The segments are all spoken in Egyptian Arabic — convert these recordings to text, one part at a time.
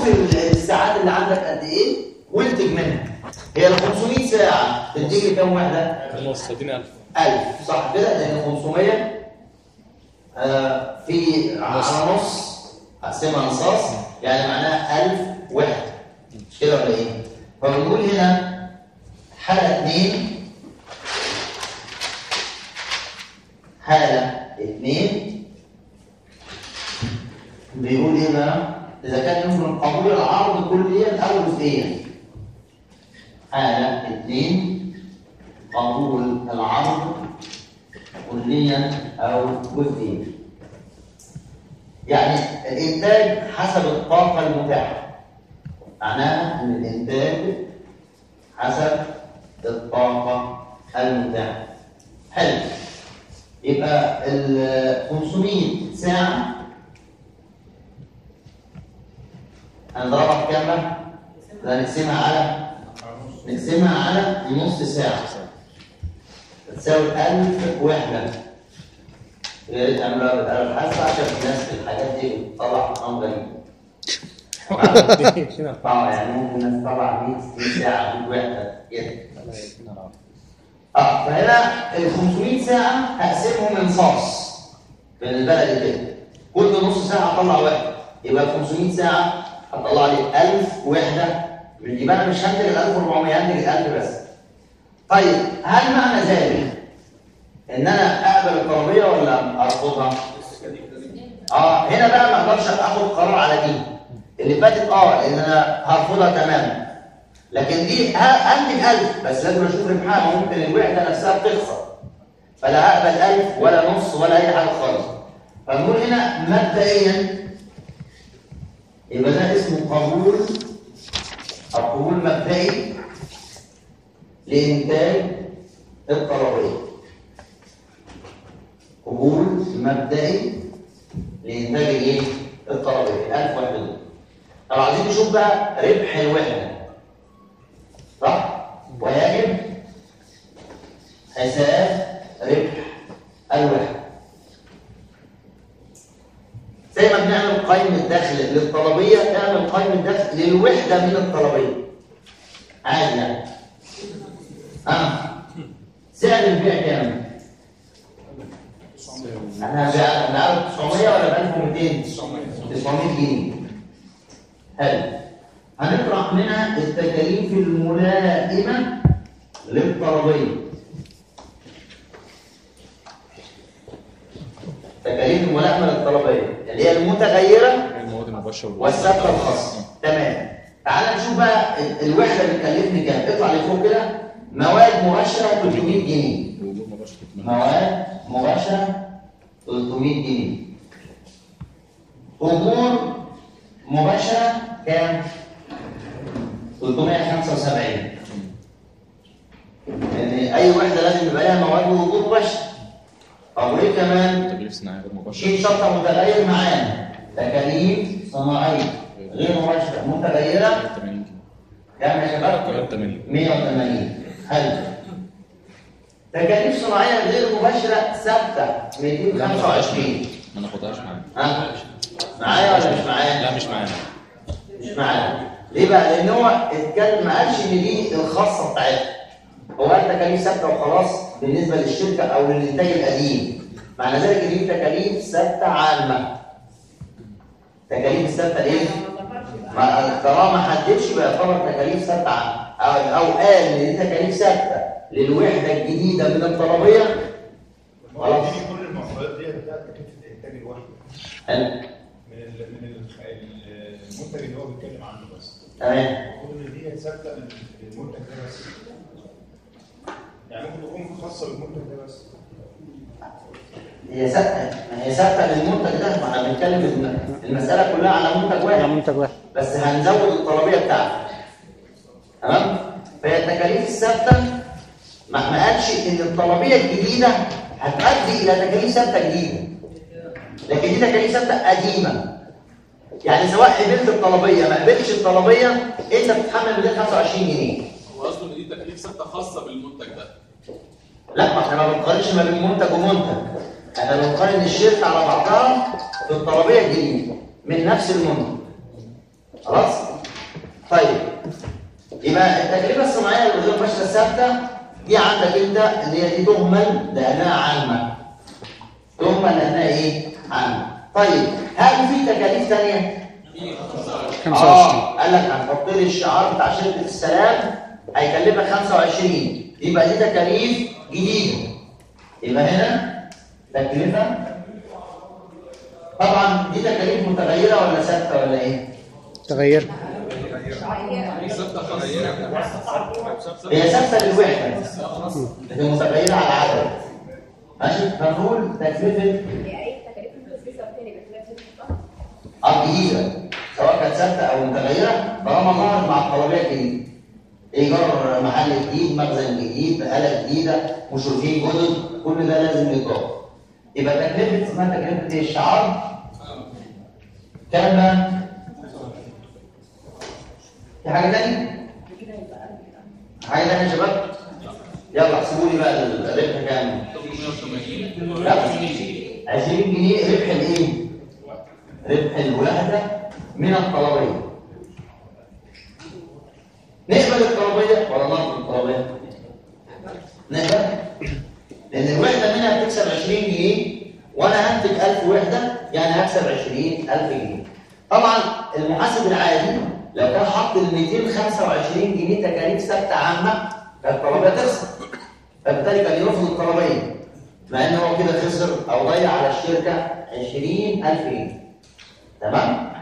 شوف الساعات اللي عندك قد ايه وانتج منها هي ال 500 ساعه تديك لي كام وحده؟ النص 30000 1000 صح كده لان 500 آه في على نص اقسمها نصاص يعني معناها 1000 وحده مش كده ولا ايه؟ فبنقول هنا حالة 2 حالة 2 بيقول ايه بقى؟ اذا كان يمكن قبول العرض كليا او جزئيا حالة 2 قبول العرض كليا او جزئيا يعني الانتاج حسب الطاقه المتاحه معناها ان الانتاج حسب الطاقه المتاحه حلو يبقى ال 500 ساعه هنضربها بكام بقى؟ لا نقسمها على نقسمها على نص ساعه تساوي 1000 وحده يا ريت اعملوها بالآلة الحاسبة عشان الناس في الحاجات دي بتطلع ارقام غريبة. اه يعني ممكن الناس تطلع 100 60 ساعة في وحدة كده. اه فهنا ال 500 ساعة هقسمهم انصاص بالبلدي كده. كل نص ساعة اطلع وحدة يبقى ال 500 ساعة هتطلع لي 1000 وحدة يبقى انا مش هنتج ال 1400 هنتج ال 1000 بس. طيب هل معنى ذلك ان انا اقبل الطلبيه ولا ارفضها؟ اه هنا بقى ما اقدرش اخد قرار على دي اللي فاتت اه لان انا هرفضها تماما لكن دي هنتج 1000 بس لازم اشوف ربحها ممكن الوحده نفسها بتخسر فلا هقبل 1000 ولا نص ولا اي حاجه خالص فنقول هنا مبدئيا يبقى ده اسمه قبول او قبول مبدئي لانتاج الطلبيه قبول مبدئي لانتاج الايه؟ الطلبيه 1000 وحده دول. طب عايزين نشوف بقى ربح الوحده صح؟ ويجب حساب ربح الوحده زي ما بنعمل قائمه دخل للطلبيه نعمل قائمه دخل للوحده من الطلبيه عادي يعني اه سعر البيع كام؟ احنا بنعرض 900 ولا ب 1200 900 جنيه حلو هنطرح منها التكاليف الملائمه للطلبيه التكاليف الملائمه للطلبيه اللي هي المتغيره المواد المباشره والثابته الخاصه تمام تعال نشوف بقى ال- الوحده بتكلفني كام اطلع لفوق كده مواد مباشره 300 جنيه وجود مباشره مواد مباشرة 300 جنيه أجور مباشرة كام؟ 375 لأن أي وحدة لازم يبقى لها مواد وأجور مباشرة طب وإيه كمان؟ تكليف صناعي غير مباشره شيء شرطة متغير معانا تكاليف صناعية غير مباشرة متغيرة 80 جنيه كام يا شباب؟ 80 180 حلو تكاليف صناعيه غير مباشره ثابته 225 ما ناخدهاش معانا ها معايا ولا مش معايا؟ لا مش معانا مش معايا ليه بقى؟ لان هو اتكلم ما قالش ان دي الخاصه بتاعتها هو قال تكاليف ثابته وخلاص بالنسبه للشركه او للانتاج القديم معنى ذلك ان دي تكاليف ثابته عامه تكاليف الثابته ايه؟ ما طالما ما حددش يبقى يعتبر تكاليف ثابته عامه او او قال ان دي تكاليف ثابته للوحده الجديده من الطلبيه خلاص دي كل المعطيات دي بتاعت تكلفه الانتاج الواحد حلو من ال من الخ- المنتج اللي هو بيتكلم عنه بس تمام كل دي ثابته للمنتج ده بس يعني ممكن تكون خاصه بالمنتج ده بس هي ثابته ما هي ثابته للمنتج ده ما احنا بنتكلم الم- المساله كلها على منتج على واحد منتج واحد بس هنزود الطلبيه بتاعته تمام فهي التكاليف الثابته ما ما قالش ان الطلبيه الجديده هتؤدي الى تكاليف ثابته جديده لكن دي تكاليف ثابته قديمه يعني سواء قبلت الطلبيه ما قبلتش الطلبيه انت بتتحمل 225 جنيه هو قصده ان دي تكاليف ثابته خاصه بالمنتج ده لا ما احنا ما بنقارنش ما بين منتج ومنتج احنا بنقارن الشركه على بعضها بالطلبيه الجديده من نفس المنتج خلاص طيب يبقى التكلفه الصناعيه للاجور المباشره الثابته دي عندك انت اللي هي دي تهمل لانها عامه تهمل لانها ايه عامه طيب هل في تكاليف ثانيه 25 اه قال لك هنحط لي الشعار بتاع شركه السلام هيكلفك 25 يبقى دي تكاليف جديده يبقى هنا تكلفه طبعا دي تكاليف متغيره ولا ثابته ولا ايه؟ تغير هي ثابته للوحده لكن متغيره على العدد ماشي فنقول تكلفه هي اي تكاليف التسويق الثاني بخلاف الصح اه جديده سواء كانت ثابته او متغيره طالما ظهرت مع الطلبيه الجديده ايجار محل جديد مخزن جديد بقاله جديده مشرفين جدد كل ده لازم يتضاف يبقى تكلفه اسمها تكلفه ايه الشعار كام بقى؟ في حاجه ثانيه؟ حاجه ثانيه يا شباب؟ يلا احسبوا لي بقى الربح كام؟ 880 لا 20 جنيه ربح الايه؟ ربح الوحده من الطلبيه نقبل الطلبيه ولا نرفض الطلبيه؟ نقبل لان الوحده منها بتكسب 20 جنيه وانا هنتج 1000 وحده يعني هكسب 20000 جنيه طبعا المحاسب العادي لو كان حط ال 225 جنيه تكاليف ثابته عامه فالطلبيه تخسر فبالتالي كان يرفض الطلبيه مع ان هو كده خسر او ضيع على الشركه 20000 جنيه تمام؟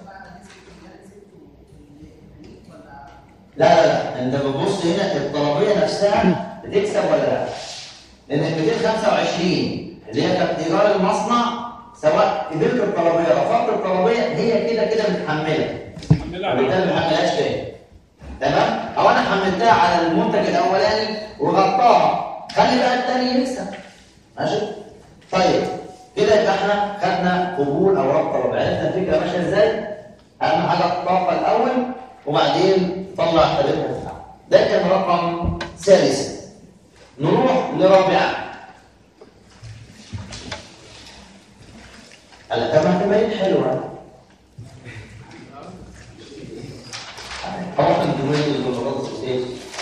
لا لا لا انت بتبص هنا الطلبيه نفسها بتكسب ولا لا؟ لان ال 225 اللي هي كانت ايجار المصنع سواء قبلت الطلبيه رفضت الطلبيه هي كده كده متحمله وبالتالي ما حملهاش تاني تمام؟ او انا حملتها على المنتج الاولاني وغطاها خلي بقى التاني يكسب ماشي؟ طيب كده يبقى احنا خدنا قبول او ربط طلب عرفنا الفكره ماشيه ازاي؟ اهم حاجه الطاقه الاول وبعدين طلع الربح بتاعه ده كان رقم ثالث نروح لرابعه قال طب ما تبين حلوه طبعا الجمهوريه البطاطس ايه؟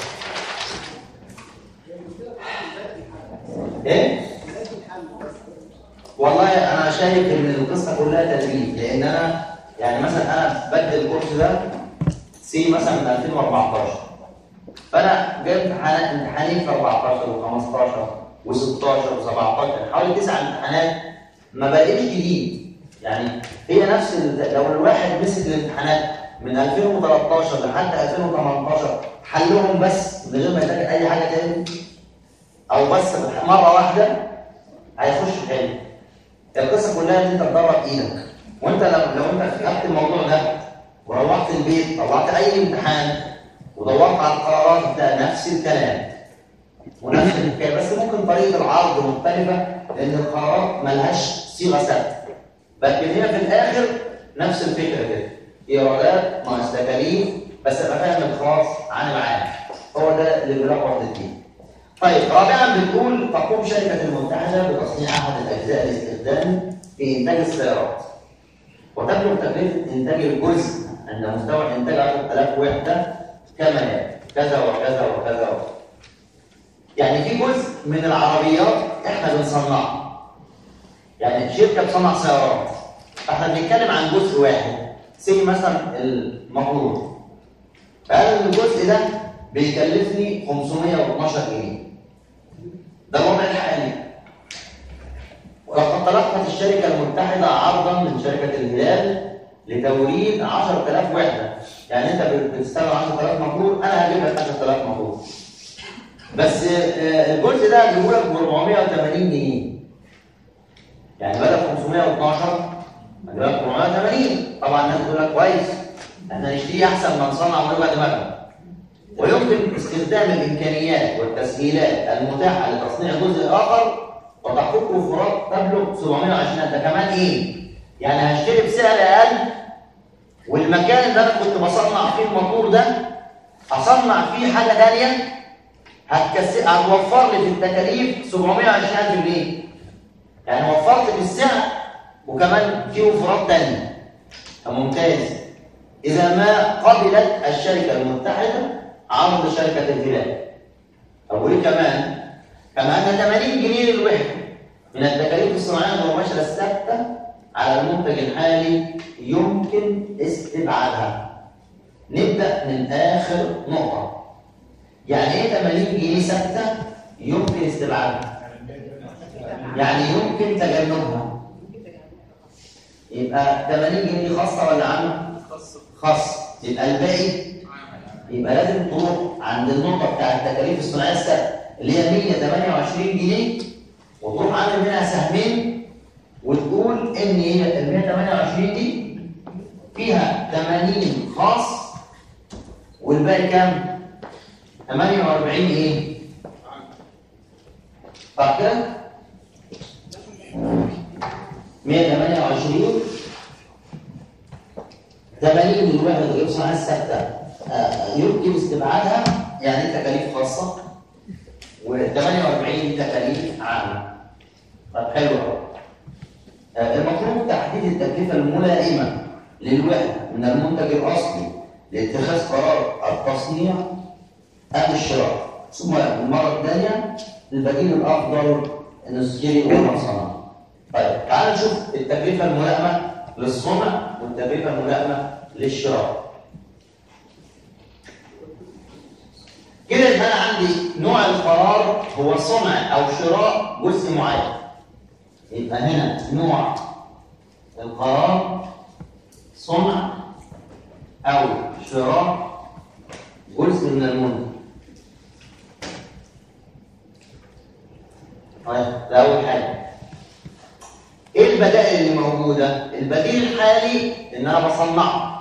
ايه؟ والله انا شايف ان القصه كلها تدريب لان انا يعني مثلا انا بدي الكورس ده سي مثلا من 2014 فانا جايب امتحانات امتحانين في 14 و15 و16 و17 حوالي تسع امتحانات ما بقتش جديد يعني هي نفس ال- لو الواحد مسك الامتحانات من 2013 لحد 2018 حلهم بس من غير ما يذاكر اي حاجه تاني او بس مره واحده هيخش حلو القصه كلها ان انت تدرب ايدك وانت لو لو انت خدت الموضوع ده وروحت البيت طلعت اي امتحان ودورت على القرارات بتاع نفس الكلام ونفس الحكايه بس ممكن طريقه العرض مختلفه لان القرارات ملهاش صيغه ثابته لكن هي في الاخر نفس الفكره كده ايرادات ناقص تكاليف بس ابقى فاهم الخاص عن العام هو ده اللي بيلخبط الدين طيب رابعا بتقول تقوم شركة المتحدة بتصنيع أحد الأجزاء الاستخدامي في إنتاج السيارات وتبلغ تكلفة إنتاج الجزء عند مستوى إنتاج 10000 وحدة كما يأتي كذا وكذا وكذا وكذا يعني في جزء من العربيات إحنا بنصنعه يعني شركة بتصنع سيارات فإحنا بنتكلم عن جزء واحد سي مثلا الموتور فقال الجزء ده بيكلفني 512 جنيه ده الوضع الحالي وقد تلقت الشركة المتحدة عرضا من شركة الهلال لتوريد 10000 وحدة يعني انت بتستخدم 10000 موتور انا هجيب لك 10000 موتور بس آه، الجزء ده هجيبه لك ب 480 جنيه يعني بدل 512 هجيب لك 480 طبعا الناس تقول لك كويس احنا نشتري احسن ما نصنع ونبقى دماغنا ويمكن استخدام الامكانيات والتسهيلات المتاحه لتصنيع جزء اخر وتحقيق وفرات تبلغ 720 ده كمان ايه؟ يعني هشتري بسعر اقل والمكان اللي انا كنت بصنع فيه الموتور ده اصنع فيه حاجه ثانيه هتكس... هتوفر لي في التكاليف 720000 جنيه يعني وفرت في السعر وكمان في وفرات ثانيه فممتاز إذا ما قبلت الشركة المتحدة عرض شركة الهلال طب وليه كمان؟ كما أن 80 جنيه للوحدة من التكاليف الصناعية المباشرة الثابتة على المنتج الحالي يمكن استبعادها. نبدأ من آخر نقطة. يعني إيه 80 جنيه ثابتة يمكن استبعادها؟ يعني يمكن تجنبها. يبقى 80 جنيه خاصة ولا عامة؟ خاصة خاصة. يبقى الباقي يبقى لازم تروح عند النقطة بتاع التكاليف الصناعية الثابتة اللي هي 128 جنيه وتروح عامل منها سهمين وتقول ان هي ال 128 دي فيها 80 خاص والباقي كام؟ 48 ايه؟ صح كده؟ 128 80 الوحدة التكاليف الصناعية الثابتة آه، يمكن استبعادها يعني تكاليف خاصة و48 تكاليف عامة طب حلو قوي آه، المطلوب تحديد التكلفة الملائمة للوحدة من المنتج الأصلي لاتخاذ قرار التصنيع أم الشراء ثم المرة الثانية البديل الأفضل نشتري ونصنع طيب تعال نشوف التكلفة الملائمة للصنع والتكلفة الملائمة للشراء كده يبقى انا عندي نوع القرار هو صنع او شراء جزء معين يبقى هنا نوع القرار صنع او شراء جزء من المنتج طيب ده اول حاجه ايه البدائل اللي موجوده البديل الحالي ان انا بصنعه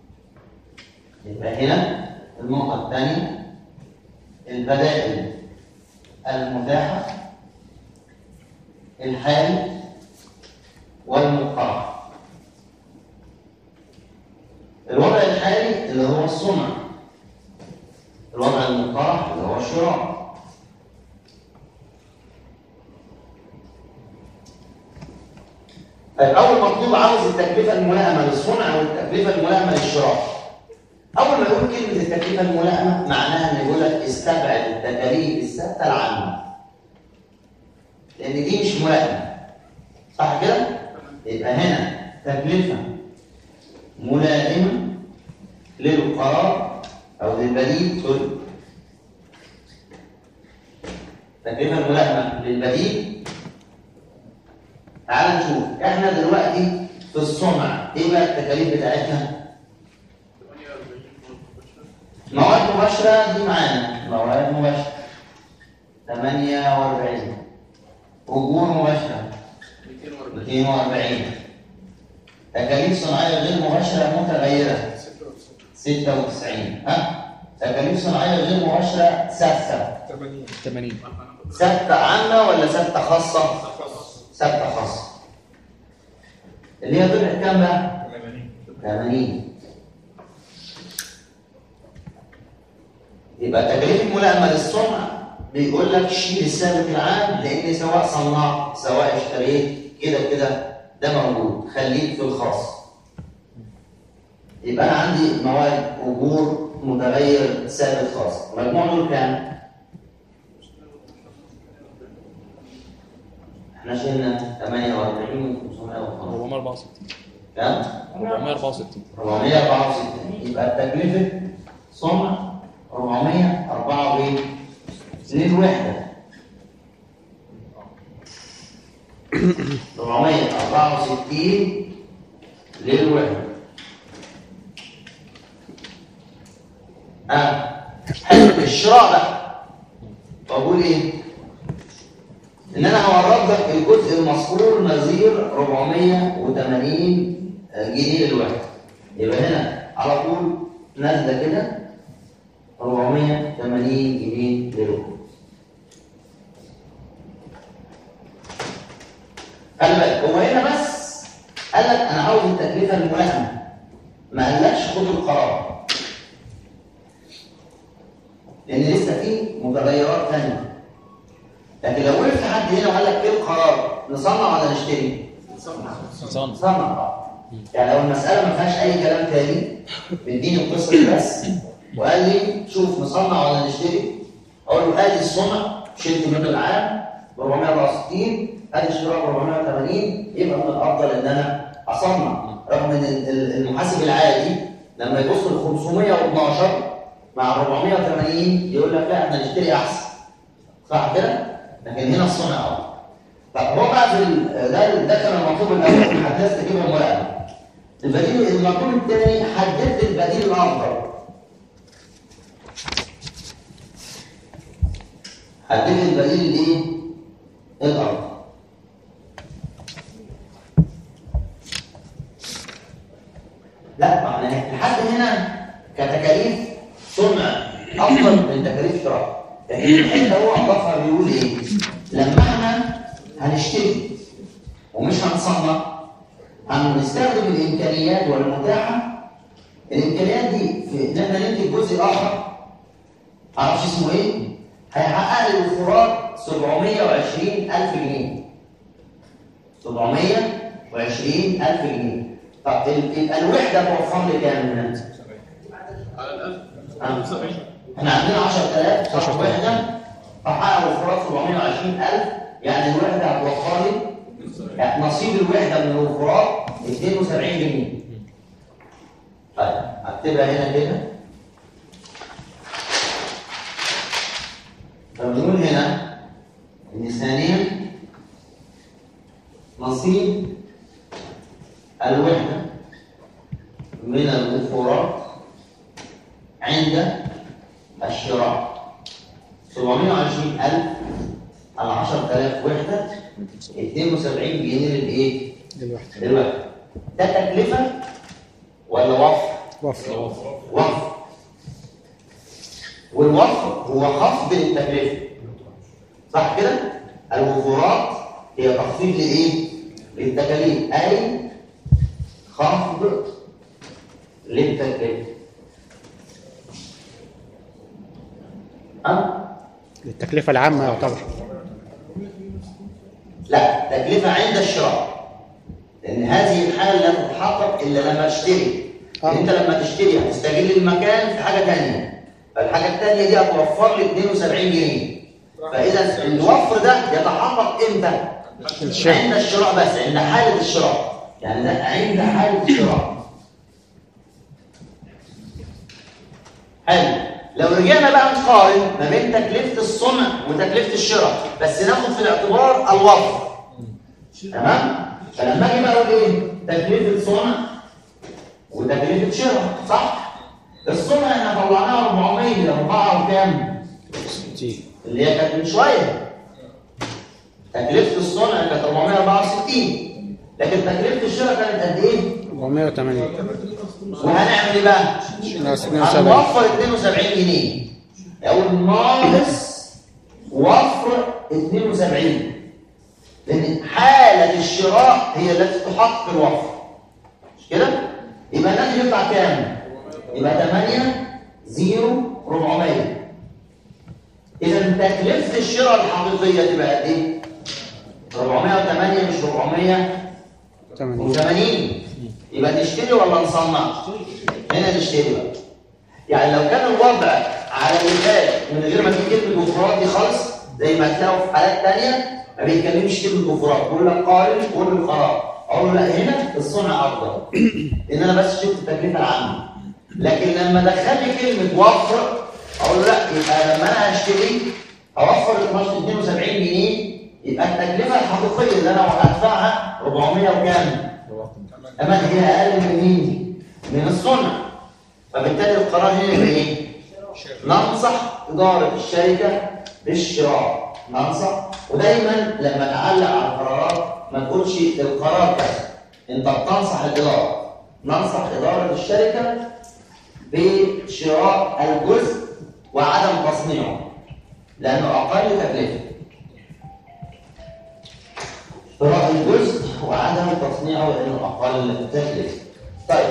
يبقى هنا النقطه الثانيه البدائل المتاحة الحالي والمقترح الوضع الحالي اللي هو الصنع الوضع المقترح اللي هو الشراء طيب أول مطلوب عاوز التكلفة الملائمة للصنع والتكلفة الملائمة للشراء أول ما يقول كلمة التكلفة الملائمة معناها إنه يقول لك استبعد التكاليف الثابتة العامة. لأن دي مش ملائمة. صح كده؟ يبقى هنا تكلفة ملائمة للقرار أو للبديل سوري. تكلفة ملائمة للبديل تعال نشوف احنا دلوقتي في الصنع ايه بقى التكاليف بتاعتنا؟ مواد مباشرة دي معانا مواد مباشرة 48 أجور مباشرة 240 تكاليف صناعية غير مباشرة متغيرة 96 ها تكاليف صناعية غير مباشرة ثابتة 80 80 ثابتة عامة ولا ثابتة خاصة؟ ثابتة خاصة اللي هي طلعت كام بقى؟ 80 80 يبقى تكاليف الملائمة للصنع بيقول لك شيل الثابت العام لان سواء صنعت سواء اشتريت كده كده ده موجود خليك في الخاص يبقى انا عندي مواد اجور متغير ثابت خاص مجموع دول كام؟ احنا شلنا 48 و 550 464 كام؟ 464 464 يبقى التكلفة صنع 464 للوحدة 464 للوحدة اه حلو الشراء بقى بقول ايه؟ ان انا هورد لك الجزء المذكور نظير 480 جنيه للوحده يبقى هنا على طول نازله كده 480 جنيه للوحده خلي بالك هو هنا بس قال لك انا عاوز التكلفه الملائمه ما قالكش خد القرار لان لسه في متغيرات ثانيه لكن لو وقفت حد هنا وقال لك ايه القرار نصنع ولا نشتري؟ صنع نصنع يعني لو المساله ما فيهاش اي كلام تاني بيديني القصه دي بس وقال لي شوف نصنع ولا نشتري اقول له ادي الصنع شلت منه العام ب 464 ادي اشتراك ب 480 يبقى من الافضل ان انا اصنع رغم ان ال- ال- المحاسب العادي لما يبص ل 512 مع 480 يقول لك لا احنا نشتري احسن صح كده؟ لكن هنا الصنع افضل طب هو بقى في ال- ده ده كان المطلوب الاول حددت تجيبها مراقبه البديل المطلوب الثاني حددت البديل الافضل حددت البديل الايه؟ الافضل لا معنى لحد هنا كتكاليف صنع افضل من تكاليف شراء لكن الحته هو اضافها بيقول ايه؟ لما احنا هنشتري ومش هنصنع هنستخدم الامكانيات والمتاحه الامكانيات دي في ان احنا ننتج جزء اخر معرفش اسمه ايه هيحقق لي وفرات 720 الف جنيه 720 الف جنيه طب ال- يبقى الوحده توفر لي كام؟ على الأقل آه. 70 احنا عندنا 10000 صح وحده فحقق وفرات 720000 يعني الوحده هتوفر لي يعني نصيب الوحده من الوفرات 72 جنيه طيب هكتبها هنا كده فبنقول هنا ان ثانيا نصيب الوحده من الوفرات عند الشراء 720000 على 10000 وحده 72 جنيه للايه؟ للوحدة للوحده ده تكلفه ولا وفر؟ وفر وفر والوفر هو خفض للتكلفه صح كده؟ الوفرات هي تخفيض لايه؟ للتكاليف اي خفض للتكلفه أه؟ التكلفة العامة يعتبر لا تكلفة عند الشراء لأن هذه الحالة لا تتحقق إلا لما اشتري آه. أنت لما تشتري هتستغل المكان في حاجة تانية فالحاجة التانية دي هتوفر لي 72 جنيه فإذا الوفر ده يتحقق إمتى؟ الشراء. عند الشراء بس عند حالة الشراء يعني ده عند حالة الشراء حلو لو رجعنا بقى نقارن ما بين تكلفة الصنع وتكلفة الشراء بس ناخد في الاعتبار الوفر تمام فلما اجي بقى اقول ايه تكلفة صنع وتكلفة شراء صح الصنع احنا طلعناها 400 4 وكام 60 اللي هي كانت من شويه تكلفة الصنع كانت 464 لكن تكلفة الشراء كانت قد ايه 480 وهنعمل ايه بقى ناقص 72 هنوفر 72 جنيه او ناقص وفر 72 لان حالة الشراء هي التي تحقق الوفر مش كده؟ يبقى الناتج يطلع كام؟ يبقى 8 0 400 اذا تكلفة الشراء الحقيقية تبقى قد ايه؟ 408 مش 480 80 يبقى نشتري ولا نصنع؟ هنا نشتري بقى يعني لو كان الوضع على اللي فات من غير ما تيجي كلمه وفرات دي خالص زي ما تلاقوا في حالات تانية ما بيتكلمش كلمه وفرات بيقول لك قارن قول القرار اقول له لا هنا الصنع افضل لان انا بس شفت التكلفه العامه لكن لما دخل لي كلمه وفر اقول له لا يبقى لما انا هشتري اوفر 12 72 جنيه يبقى التكلفه الحقيقيه اللي انا هدفعها 400 وكام؟ اما هي اقل من مين من الصنع فبالتالي القرار هنا يبقى ايه ننصح اداره الشركه بالشراء ننصح ودايما لما تعلق على القرارات ما تقولش القرار كذا انت بتنصح الاداره ننصح اداره الشركه بشراء الجزء وعدم تصنيعه لانه اقل تكلفه شراء الجزء وعدم تصنيعه لانه اقل تكلفه. طيب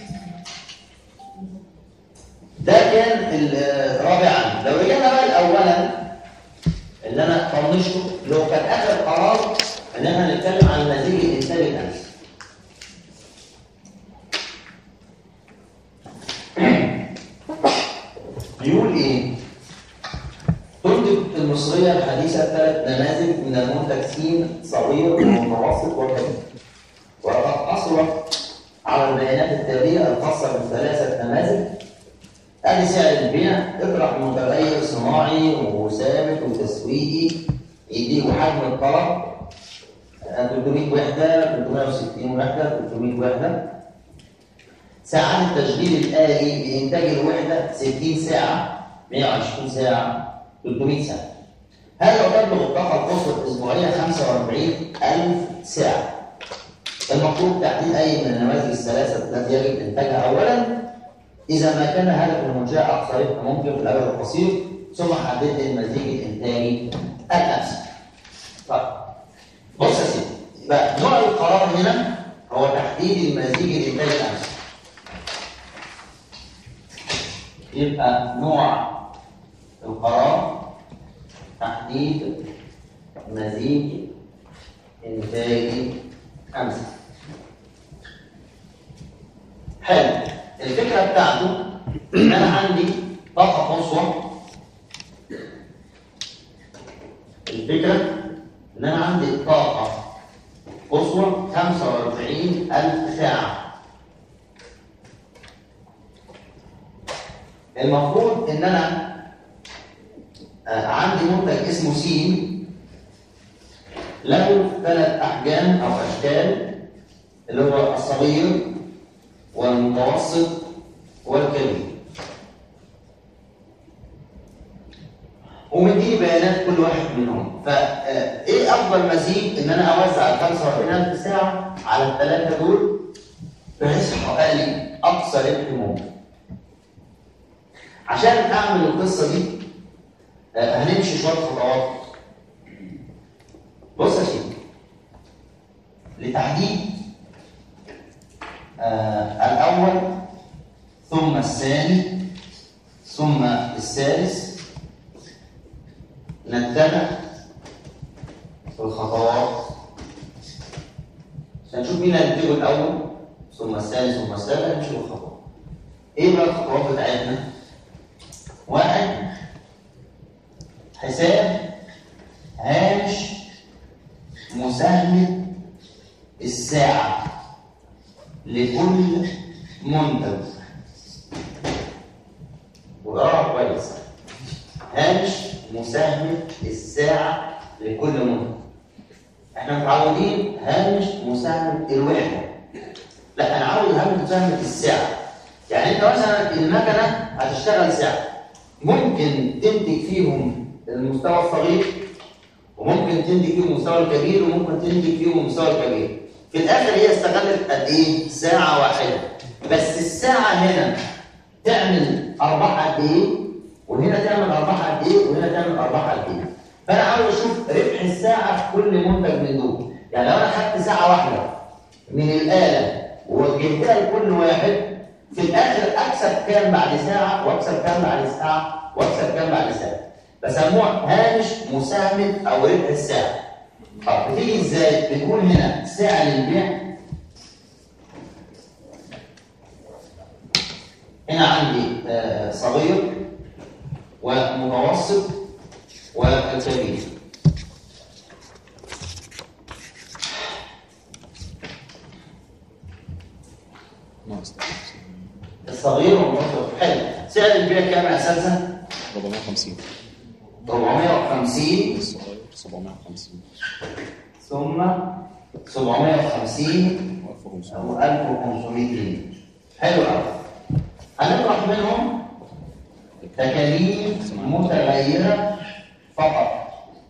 ده كان ال- رابعا لو رجعنا بقى لاولا اللي انا طنشته اللي هو كان اخر قرار ان احنا نتكلم عن نتيجه الانتاج الامثل. بيقول ايه؟ تنتج المصرية الحديثة ثلاث نماذج من المنتج سين صغير ومتوسط وكبير وقد حصلت على البيانات التالية الخاصة بالثلاثة نماذج ادي سعر البيع اطرح متغير صناعي وثابت وتسويقي يديك حجم الطلب 300 وحدة 360 وحدة 300 وحدة ساعات التشغيل الآلي لإنتاج الوحدة 60 ساعة 120 ساعة 300 ساعة هذا يبلغ الطاقة القصوى الأسبوعية 45000 ساعة المطلوب تحديد أي من النماذج الثلاثة التي يجب إنتاجها أولا إذا ما كان هدف المنشأة أقصى ربح ممكن في الأجل القصير ثم حدد المزيج الإنتاجي الأمثل. طيب بص يا سيدي يبقى نوع القرار هنا هو تحديد المزيج الإنتاجي الأمثل. يبقى نوع القرار تحديد مزيج إنتاجي أمثل. حلو الفكرة بتاعته إن أنا عندي طاقة قصوى الفكرة إن أنا عندي طاقة قصوى 45000 ساعة المفروض إن أنا آه، عندي منتج اسمه سين له ثلاث أحجام أو أشكال اللي هو الصغير والمتوسط والكبير ومديني بيانات كل واحد منهم فايه افضل مزيج ان انا اوزع ال 45000 ساعه على الثلاثه دول بحيث احقق لي اقصى ربح ممكن عشان اعمل القصه دي آه، هنمشي شويه خطوات بص يا سيدي لتحديد آه الأول ثم الثاني ثم الثالث نتبع في الخطوات عشان نشوف مين هينتجه الأول ثم الثاني ثم الثالث نشوف الخطوات إيه بقى الخطوات بتاعتنا؟ واحد حساب هامش مساهمة الساعة لكل منتج وقراها كويس هامش مساهمة الساعة لكل منتج احنا متعودين هامش مساهمة الوحدة لا انا عاوز هامش مساهمة الساعة يعني انت مثلا المكنة هتشتغل ساعة ممكن تنتج فيهم المستوى الصغير وممكن تنتج فيهم المستوى الكبير وممكن تنتج فيهم المستوى الكبير في الاخر هي استغلت قد ايه ساعه واحده بس الساعه هنا تعمل ارباح قد ايه وهنا تعمل ارباح قد ايه وهنا تعمل ارباح قد ايه فانا عاوز اشوف ربح الساعه في كل منتج من دول يعني لو انا خدت ساعه واحده من الاله ووجهتها لكل واحد في الاخر اكسب كام بعد ساعه واكسب كام بعد ساعه واكسب كام بعد ساعه بسموها هامش مساهمه او ربح الساعه طب بتيجي ازاي؟ بنقول هنا سعر البيع هنا عندي آه، صغير ومتوسط وكبير ناقص الصغير والمتوسط حلو سعر البيع كام يا اساسا؟ 450 450 الصغير 750 ثم 750 و1500 أو 1500 جنيه حلو قوي هنطرح منهم تكاليف متغيرة فقط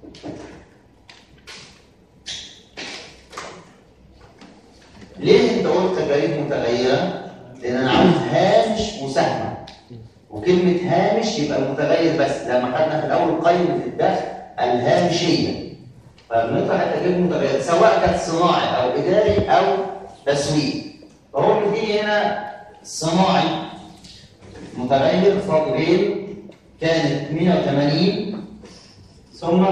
ليه انت قلت تكاليف متغيرة؟ لأن أنا عاوز هامش مساهمة وكلمة هامش يبقى المتغير بس لما خدنا في الأول قيمة الدخل الهامشية فبنطرح التكاليف المتغيرة سواء كانت صناعي أو إداري أو تسويق فهو مديني هنا صناعي متغير فاضل كانت 180 ثم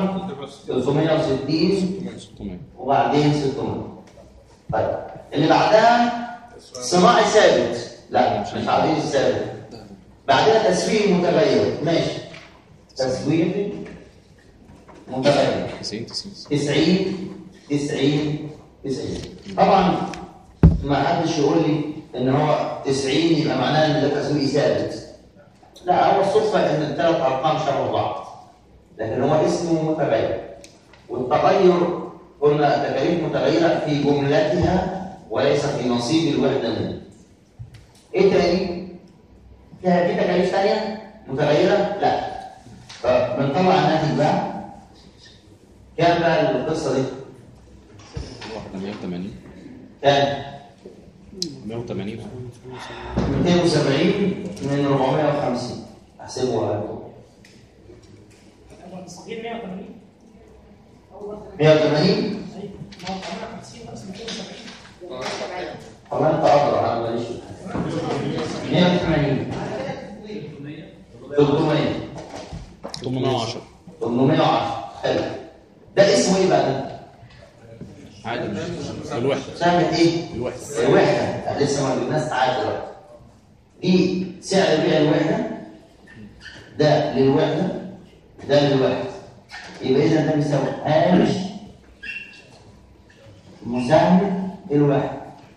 360 600 وبعدين 600 طيب اللي بعدها صناعي ثابت لا مش عايزين الثابت بعدها تسويق متغير ماشي تسويق متغير 90 90 90 90 90 طبعا ما حدش يقول لي ان هو 90 يبقى معناه ان ده تسويق ثابت لا هو الصدفه ان الثلاث ارقام شبه بعض لكن هو اسمه متغير والتغير قلنا تكاليف متغيره في جملتها وليس في نصيب الوحده منه ايه تاني؟ فيها في تكاليف ثانيه متغيره؟ لا فبنطلع الناتج بقى كام بقى القصه دي؟ واحدة 180 كام؟ 180 270 من 450 احسبوا الصغير 180 180 ايوه ما هو 58 ناقص 270 والله انت ادرى انا ماليش في الحاجة. 180 300 810 810 حلو ده اسمه ايه بقى ده؟ عادي الوحدة سهم ايه؟ الوحدة الوحده لسه ما جبناش ساعات دلوقتي دي سعر بيع الوحده ده للوحده ده للوحده يبقى اذا ده بيساوي هامش مساهمه الوحده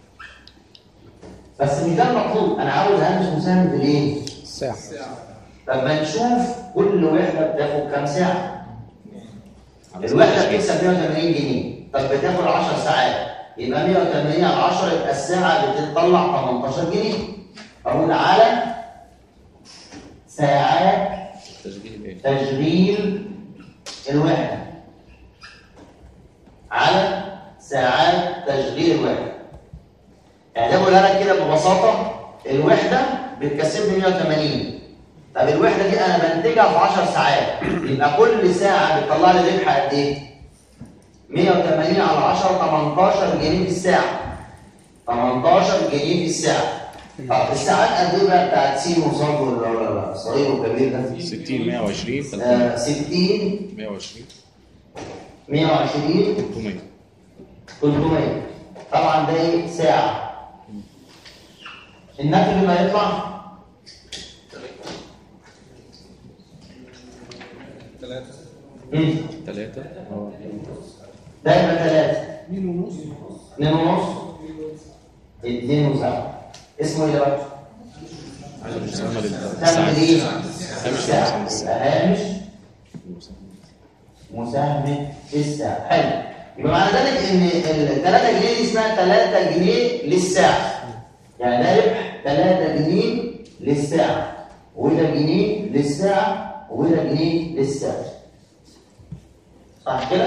بس مش ده المطلوب انا عاوز هامش مساهمه الايه؟ الساعة طب ما نشوف كل وحده بتاخد كام ساعه الوحده بتكسب 180 جنيه طب بتاخد 10 ساعات يبقى 180 على 10 يبقى الساعه بتطلع 18 جنيه اقول على ساعات تشغيل ايه تشغيل الوحده على ساعات تشغيل الوحده يعني ده بقولها لك كده ببساطه الوحده بتكسبني 180 طب الوحده دي انا بنتجها في 10 ساعات يبقى كل ساعه بتطلع لي ربح قد ايه 180 على 10 18 جنيه في الساعه 18 جنيه في الساعه طب الساعات قد ايه بقى بتاعت سين وصاد ولا ولا صغير وكبير ده 60 120 300 آه، 60 120 120 300 300 طبعا ده ايه ساعه الناتج اللي هيطلع مم. 3 اه ده يبقى 3 2 ونص 2 ونص 2 وسبعة اسمه ايه ده بقى؟ عايز المساهمة تعمل ايه؟ هامش الساعة. المساهمة يبقى هامش مساهمة الساعة حلو يبقى معنى ذلك ان ال 3 جنيه دي اسمها 3 جنيه للساعة يعني ده ربح 3 جنيه للساعة وده جنيه للساعة وده جنيه للساعة صح كده؟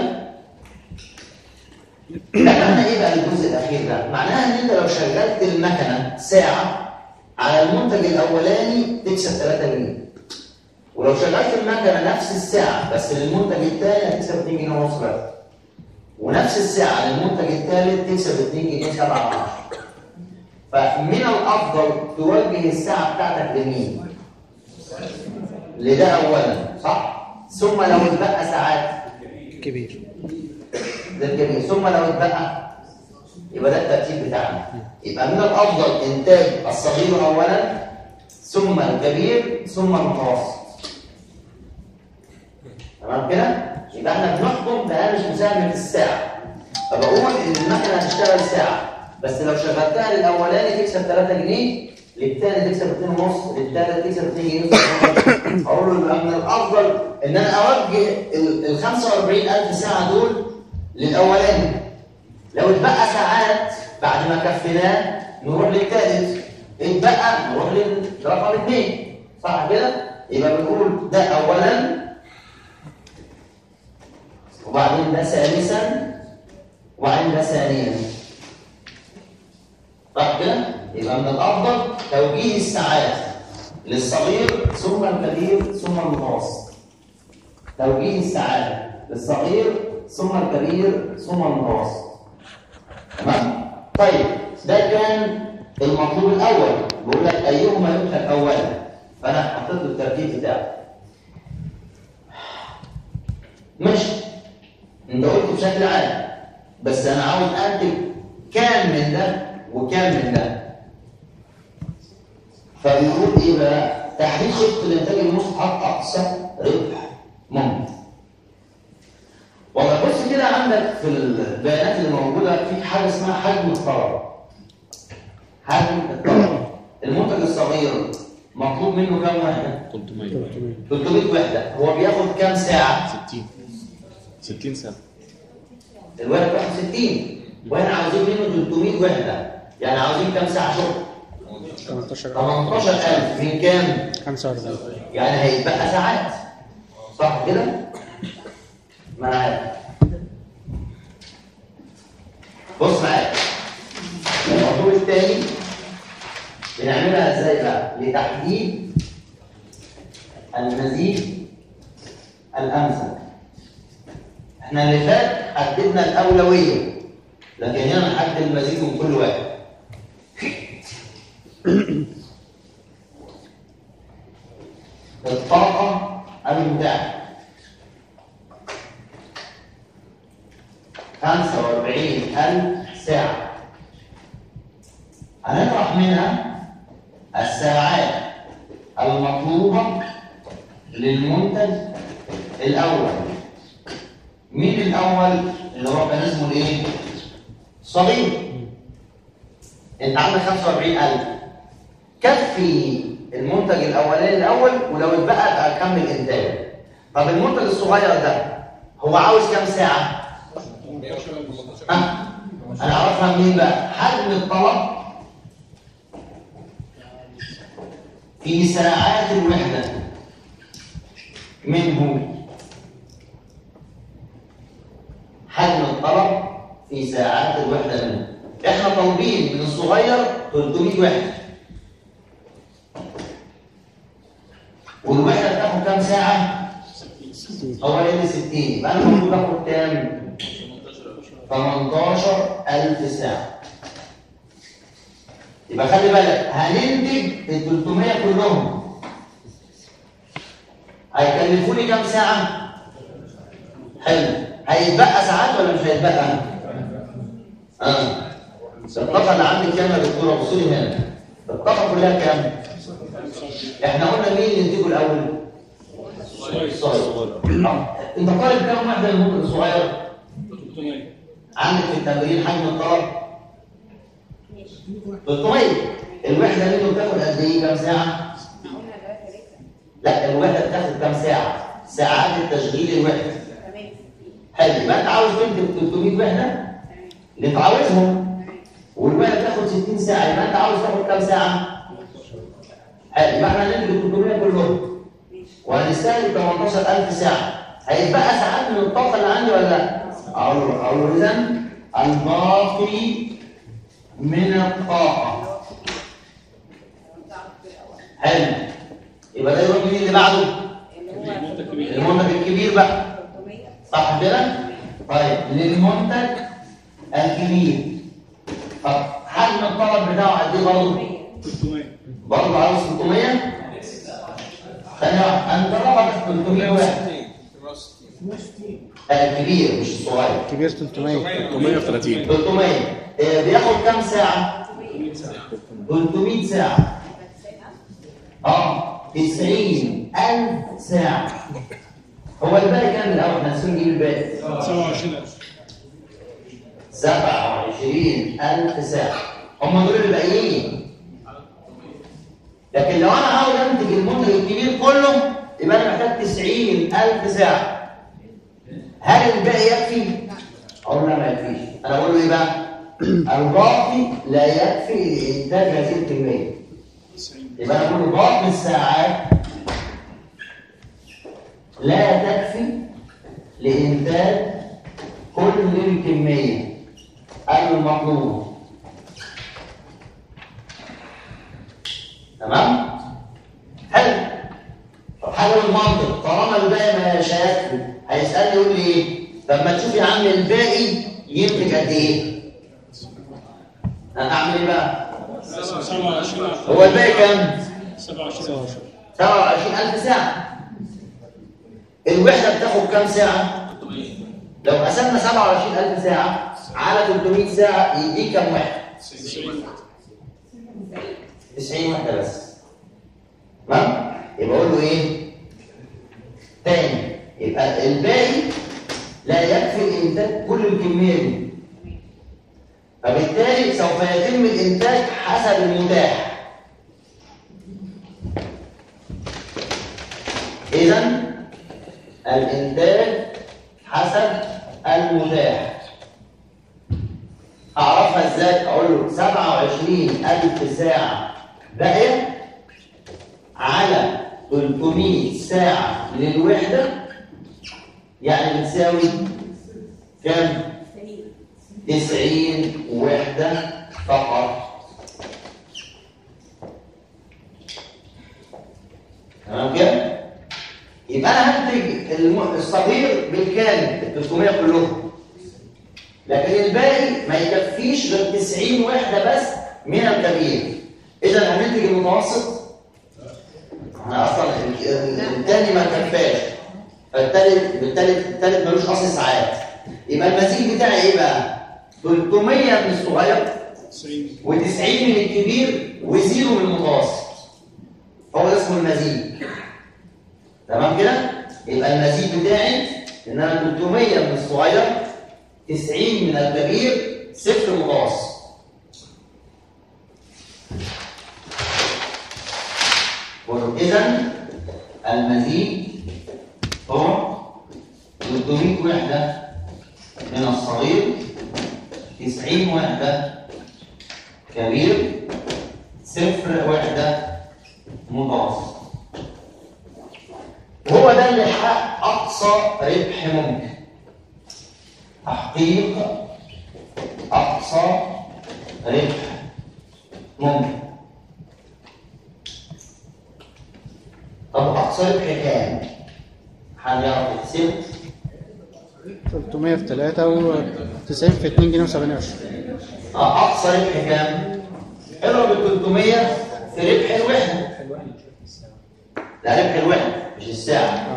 ده معنى ايه بقى الجزء الاخير ده؟ معناها ان انت لو شغلت المكنه ساعه على المنتج الاولاني تكسب 3 جنيه ولو شغلت المكنه نفس الساعه بس للمنتج الثاني هتكسب 2 جنيه ونص بس ونفس الساعه للمنتج الثالث تكسب 2 جنيه 7 فمن الافضل توجه الساعه بتاعتك لمين؟ لده اولا صح؟ ثم لو اتبقى ساعات كبير ده الجميل ثم لو اتبقى يبقى ده الترتيب بتاعنا يبقى من الافضل انتاج الصغير اولا ثم الكبير ثم المتوسط تمام كده يبقى احنا بنحكم بهامش مساهمه الساعه فبقول ان المكنه هتشتغل ساعه بس لو شغلتها للاولاني تكسب 3 جنيه للثاني تكسب 2 ونص للثالث تكسب 2 جنيه ونص. اقول له يبقى من الافضل ان انا اوجه ال ال 45000 ساعه دول للاولاني لو اتبقى ساعات بعد ما كفيناه نروح للثالث اتبقى نروح للرقم اثنين صح كده؟ يبقى بنقول ده اولا وبعدين ده ثالثا وبعدين ده ثانيا صح كده؟ يبقى من الافضل توجيه الساعات للصغير ثم الكبير ثم المتوسط توجيه الساعات للصغير ثم الكبير ثم المتوسط تمام طيب ده كان المطلوب الاول بيقول لك ايهما يدخل اولا فانا حطيت له الترتيب بتاعه ماشي انت قلت بشكل عام بس انا عاوز انتج كام من ده وكام من ده فبيقول ايه بقى تحديد خطه الانتاج المستحق اقصى ربح ممكن والله بص كده عندك في البيانات اللي موجوده في حاجه اسمها حجم الطلب حجم الطلب المنتج الصغير مطلوب منه كام وحده 300 300 وحده هو بياخد كام ساعه 60 60 سنة الواحد بياخد 60 واحنا عاوزين منه 300 وحده يعني عاوزين كام ساعه شغل 18 18000 من كام 45 يعني هيتبقى ساعات صح كده معايا بص معايا الموضوع الثاني بنعملها ازاي بقى لتحديد المزيد الامثل احنا اللي فات حددنا الاولويه لكن هنا نحدد المزيد من كل واحد الطاقة المتاحة 45000 ساعة هنطرح منها الساعات المطلوبة للمنتج الأول مين الأول اللي هو كان اسمه الإيه؟ صغير أنت عندك 45000 كفي المنتج الاولاني الاول ولو اتبقى ابقى اكمل انتاج طب المنتج الصغير ده هو عاوز كام ساعه ها انا اعرفها منين بقى حجم الطلب في ساعات الوحده منه حجم الطلب في ساعات الوحده منه احنا طالبين من الصغير 300 وحده والوحده بتاخد كام ساعه؟ هو ال 60 يبقى انا المفروض اخد كام؟ 18000 ساعه يبقى خلي بالك هننتج ال 300 كلهم هيكلفوني كام ساعه؟ حلو هيتبقى ساعات ولا مش هيتبقى؟ اه الطاقه اللي عندك كام يا دكتوره؟ بصوا لي هنا الطاقه كلها كام؟ احنا قلنا مين اللي ينتجه الاول؟ الصغير انت طالب كام واحده المنتج الصغير؟ عندك في التمرين حجم الطلب 300 الوحده منه بتاخد قد ايه كام ساعه؟ قلنا ثلاثة لسه لا الوحده بتاخد كام ساعه؟ ساعات التشغيل الوحده تمام حلو يبقى انت عاوز تنتج 300 وحده اللي انت عاوزهم والوحده بتاخد 60 ساعه يبقى انت عاوز تاخد كام ساعه؟ حلو يبقى احنا هننتج 300 كلهم وهنستهلك 18000 ساعه هيتبقى ساعات من الطاقه اللي عندي ولا لا؟ اقول له اقول له اذا الباقي من الطاقه حلو يبقى ده يروح مين اللي بعده؟ اللي هو المنتج الكبير بقى 300 صح كده؟ طيب للمنتج الكبير طب حجم الطلب بتاعه قد ايه برضه؟ 300 برضه عاوز 300 ثانية واحدة هنجربها في 300 واحد آه، الكبير مش الصغير كبير 300 330 300 آه، بياخد كام ساعة؟ 300 ساعة اه 90000 ساعة هو الباقي كام الأول؟ احنا نسيب نجيب الباقي 27000 27000 ساعة هم دول الباقيين لكن لو انا عاوز انتج المنتج الكبير كله يبقى انا محتاج 90000 ساعة هل الباقي يكفي؟ أقول لا ما يكفيش انا بقول له ايه بقى؟ الباقي لا يكفي لإنتاج هذه الكمية يبقى انا بقول له باقي الساعات لا تكفي لإنتاج كل الكمية المطلوبة تمام؟ حلو طب حاجة المنطق طالما الباقي ما مش هيكفي هيسألني يقول لي ايه؟ طب ما تشوف يا عم الباقي ينتج قد ايه؟ أنا أعمل ايه بقى؟ 27000 هو الباقي كام؟ 27000 27000 ساعة الوحدة بتاخد كام ساعة؟ لو قسمنا 27000 ساعة على 300 ساعة يديك كام واحد؟ 90 واحدة بس تمام؟ ايه؟ تاني يبقى الباقي لا يكفي انتاج كل الكميه دي فبالتالي سوف يتم الانتاج حسب المتاح اذا الانتاج حسب المتاح اعرفها ازاي اقول له 27000 ساعه باقيه على 300 ساعه للوحده يعني بتساوي كام 90 وحده فقط تمام كده يبقى انا هنتج الم- الصغير بالكامل ال 300 كلهم لكن الباقي ما يكفيش غير 90 وحده بس من الكبير اذا هننتج المتوسط احنا اصلا ال- ال- التاني ما كفاش فالتالت بالتالي التالت ملوش اصل ساعات يبقى المزيج بتاعي ايه بقى 300 من الصغير 90 و90 من الكبير وزيرو من المتوسط هو ده اسمه المزيج تمام كده يبقى المزيج بتاعي ان انا 300 من الصغير 90 من الكبير صفر متوسط اذا المزيج هو 300 وحده من الصغير 90 وحده كبير صفر وحدة متوسط هو ده اللي حقق أقصى ربح ممكن تحقيق أقصى ربح ممكن طب أقصى ربح كام؟ حد يعرف يحسب؟ 300 في 3 و 90 في 2 جنيه و 27 آه، أقصى ربح كام؟ اضرب ال 300 في ربح الوحدة لا ربح الوحدة مش الساعة اه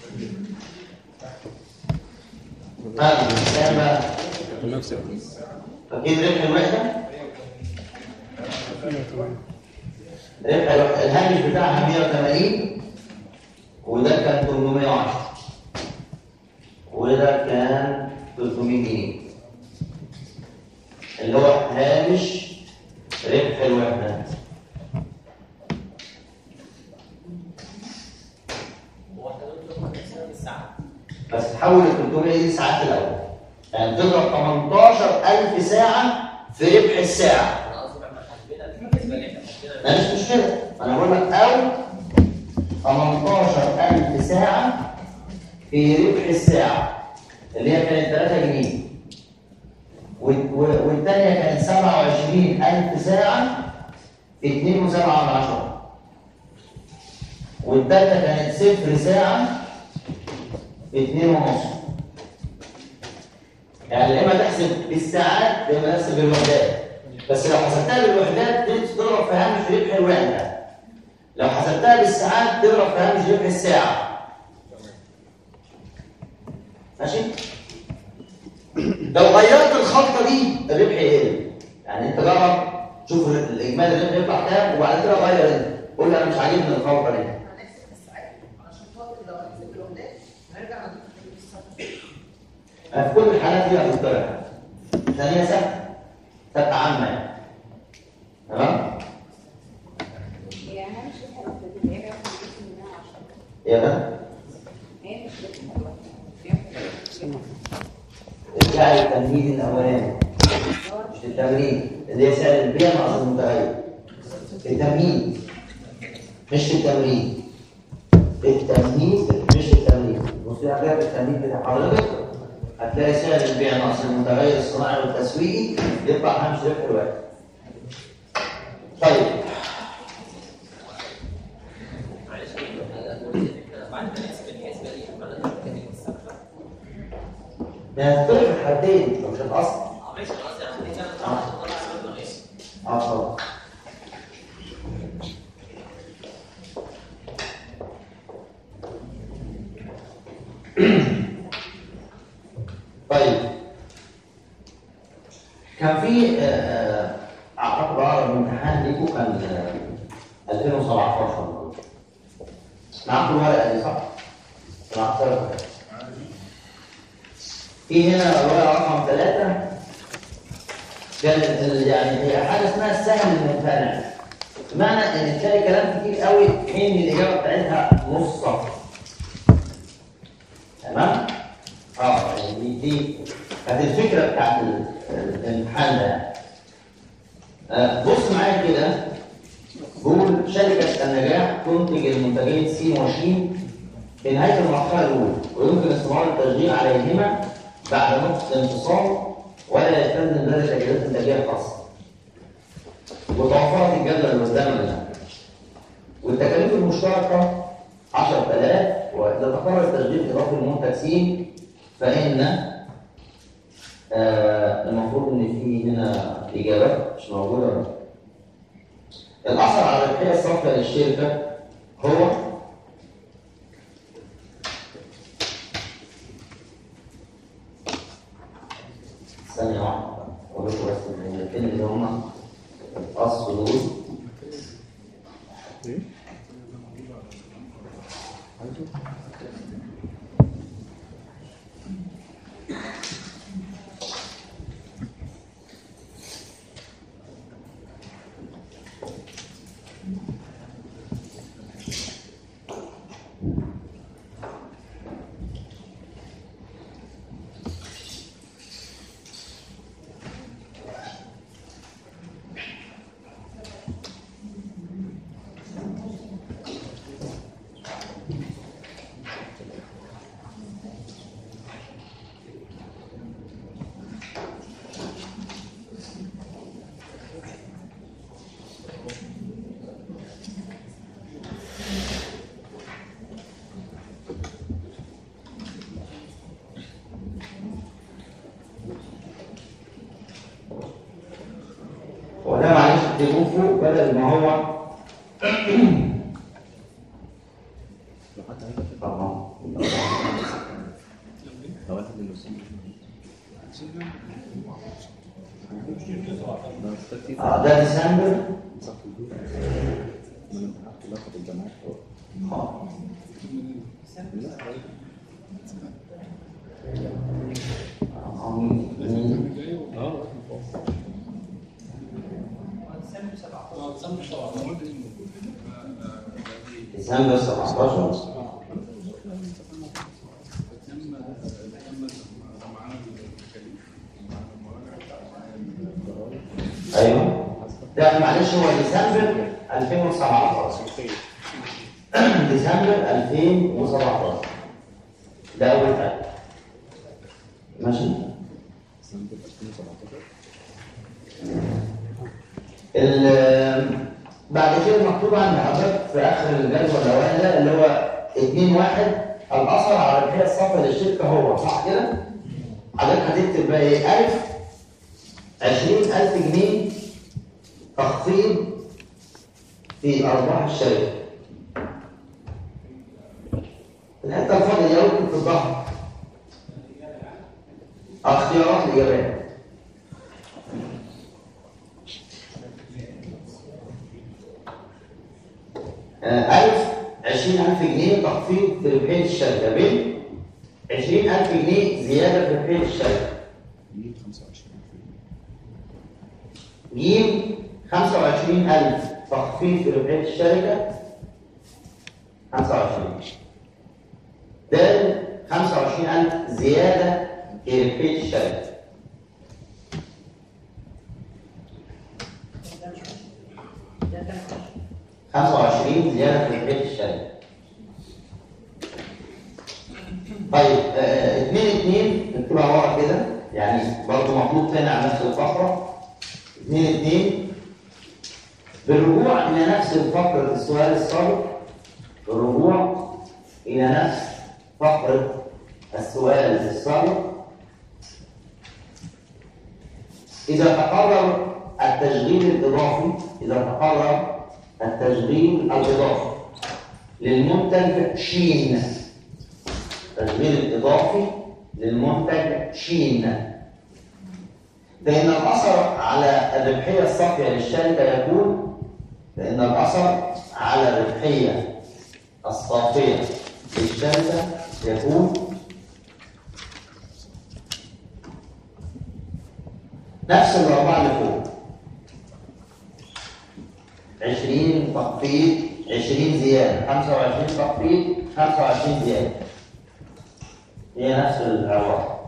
طيب الساعة بقى المكسب فاكرين ربح الوحدة؟ 180 ربح الوحدة الهامش بتاعها 180 وده كان 810 وده كان 300 جنيه اللي هو هامش ربح الوحدة بس تحول ال 300 دي ساعات الأول يعني تضرب 18000 ساعة في ربح الساعة لا مش مشكلة أنا بقول لك أو 18000 ساعة في ربح الساعة اللي هي كانت 3 جنيه وال- و- والتانية كانت 27000 ساعة في 2.7 والتالتة كانت صفر ساعة في 2.5 يعني يا اما تحسب بالساعات يا اما تحسب بالوحدات بس لو حسبتها بالوحدات دي تضرب في هامش ربح الوحده لو حسبتها بالساعات تضرب في هامش ربح الساعه ماشي لو غيرت الخلطه دي الربح يقل يعني انت جرب شوف الاجمالي الربح يطلع كام وبعد كده غير انت قول لي انا مش عاجبني الخلطه دي هنحسب الساعات علشان خاطر لو هنحسب الوحدات هنرجع نضيف الصفر في كل الحالات دي هتطلع ثانيه ثابته ثابته عامه يعني تمام هي اهم شيء الحته دي اللي هي بياخد جزء منها 10 يا ده هي مش بتبقى بياخد ارجع للتمهيد الاولاني مش التمرين اللي هي سعر البيع ناقص المتغير التمهيد مش في التمرين التمهيد مش التمرين بص يا حاجه التمهيد بتاع حضرتك هتلاقي سعر البيع ناقص المتغير الصناعي والتسويقي يطلع هامش ربح الواحد طيب ما هتختلف الحالتين مش الاصل اه طبعا طيب كان في آه، اعتقد اقرب امتحان ليكم كان آه، 2017 معاكم الورقة دي صح؟ معاكم الورقة في هنا ورقة رقم ثلاثة كان ال- يعني هي حاجة اسمها السهم الممتنع بمعنى ان تلاقي كلام كتير قوي حين الإجابة بتاعتها نص صفر تمام؟ اه يعني دي دي كانت الفكرة بتاعت ال- الامتحان ده يعني. آه، بص معايا كده بقول شركة النجاح تنتج المنتجين س وش في نهاية المرحلة الأولى ويمكن استمرار التشغيل عليهما بعد نقطة الانفصال ولا يستلزم ذلك تجهيزات إنتاجية خاصة. وتوفرت الجدول اللي قدامنا ده. والتكاليف المشتركة 10000 وإذا تقرر التشغيل إضافي لمنتج س فإن آه المفروض إن في هنا إجابات مش موجودة ولا إيه؟ الأثر على الربحية الصافية للشركة هو ثانية واحدة أقول لكم بس الكلمتين اللي هما الأصل دول وده معلش اكتبوه فوق بدل ما هو طبعا لو واحد من المسلمين اه ده ديسمبر اه آه، مين؟ ديسمبر 17 ايوه ده معلش هو ديسمبر 2017 ديسمبر 2017 ده اول حاجه ماشي ال- بعد كده مكتوب عند حضرتك في اخر الجدول الاولاني ده اللي هو 2 1 الاثر على الربحيه الصافيه للشركه هو صح كده؟ حضرتك هتكتب بقى ايه 1000 20000 جنيه تخفيض في ارباح الشركه الحته الفاضيه دي ممكن في الظهر اختيارات الاجابات ألف عشرين ألف جنيه تخفيض في ربحية الشركة بين عشرين ألف جنيه زيادة في ربحية الشركة جيم خمسة وعشرين ألف تخفيض في ربحية الشركة خمسة وعشرين دال خمسة وعشرين ألف زيادة في ربحية الشركة خمسة وعشرين زيادة في ربحية الشركة طيب آه، اتنين اتنين نكتبها ورا كده يعني برضه مطلوب تاني على نفس الفقرة اتنين اتنين بالرجوع إلى نفس فقرة السؤال السابق بالرجوع إلى نفس فقرة السؤال السابق إذا تقرر التشغيل الإضافي إذا تقرر التشغيل الإضافي للمنتج شين التشغيل الإضافي للمنتج شين فإن الأثر على الربحية الصافية للشركة يكون فإن الأثر على الربحية الصافية للشمسة يكون نفس الأربعة اللي فوق 20 تخفيض 20 زيادة 25 تخفيض 25 زيادة هي نفس العبارة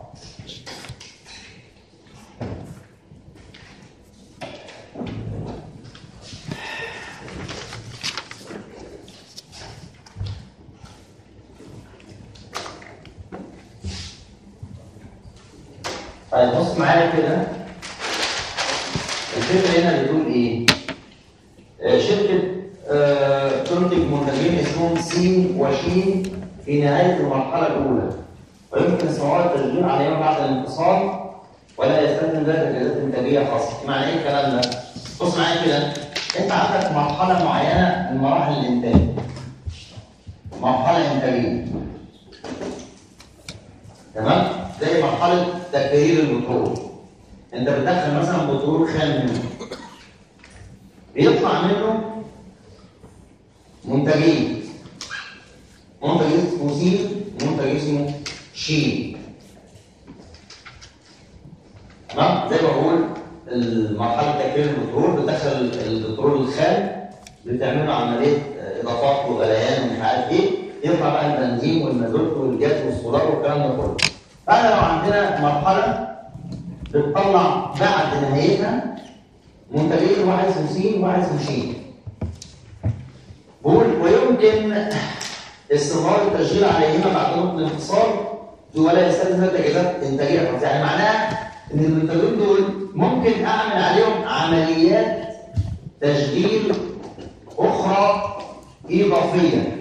طيب بص معايا كده الفكرة هنا بتقول ايه؟ آه، شركة آه، تنتج منتجين اسمهم سين وشين في نهاية المرحلة الأولى ويمكن استمرار التشغيل عليهم بعد الانفصال ولا يستلزم ذلك اجازات انتاجية خاصة، معنى ايه الكلام ده؟ بص معايا كده انت عندك مرحلة معينة من مراحل الانتاج مرحلة انتاجية تمام؟ زي مرحلة تكرير البترول انت بتدخل مثلا بترول خام منه بيطلع منه منتجين منتج اسمه سين ومنتج اسمه شين تمام زي ما بقول المرحله تكرير البترول بتدخل البترول الخام بتعمل له عمليه اضافات وغليان ومش عارف ايه يطلع بقى البنزين والمازوت والجاز والسولار والكلام ده كله فاحنا لو عندنا مرحله بتطلع بعد نهايتها منتجين واحد اسمه سين وواحد اسمه شين بقول ويمكن استمرار التشغيل عليهما بعد نقطة الانفصال ولا يستلزم تجهيزات انتاجيه خاصة. يعني معناها ان المنتجين دول ممكن اعمل عليهم عمليات تشغيل اخرى اضافيه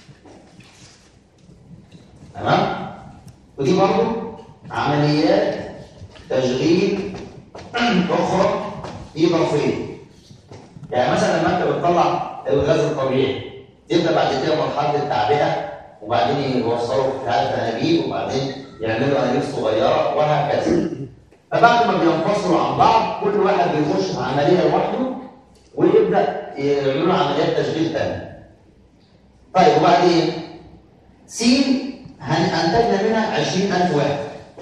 تمام ودي برضو عمليات تشغيل اخرى اضافيه يعني مثلا لما انت بتطلع الغاز الطبيعي يبدا بعد كده مرحله التعبئه وبعدين يوصلوا في حاله انابيب وبعدين يعملوا انابيب صغيره وهكذا فبعد ما بينفصلوا عن بعض كل واحد بيخش في عمليه لوحده ويبدا يعملوا عمليات تشغيل ثانيه طيب وبعدين سين هن- انتجنا منها 20000 واحد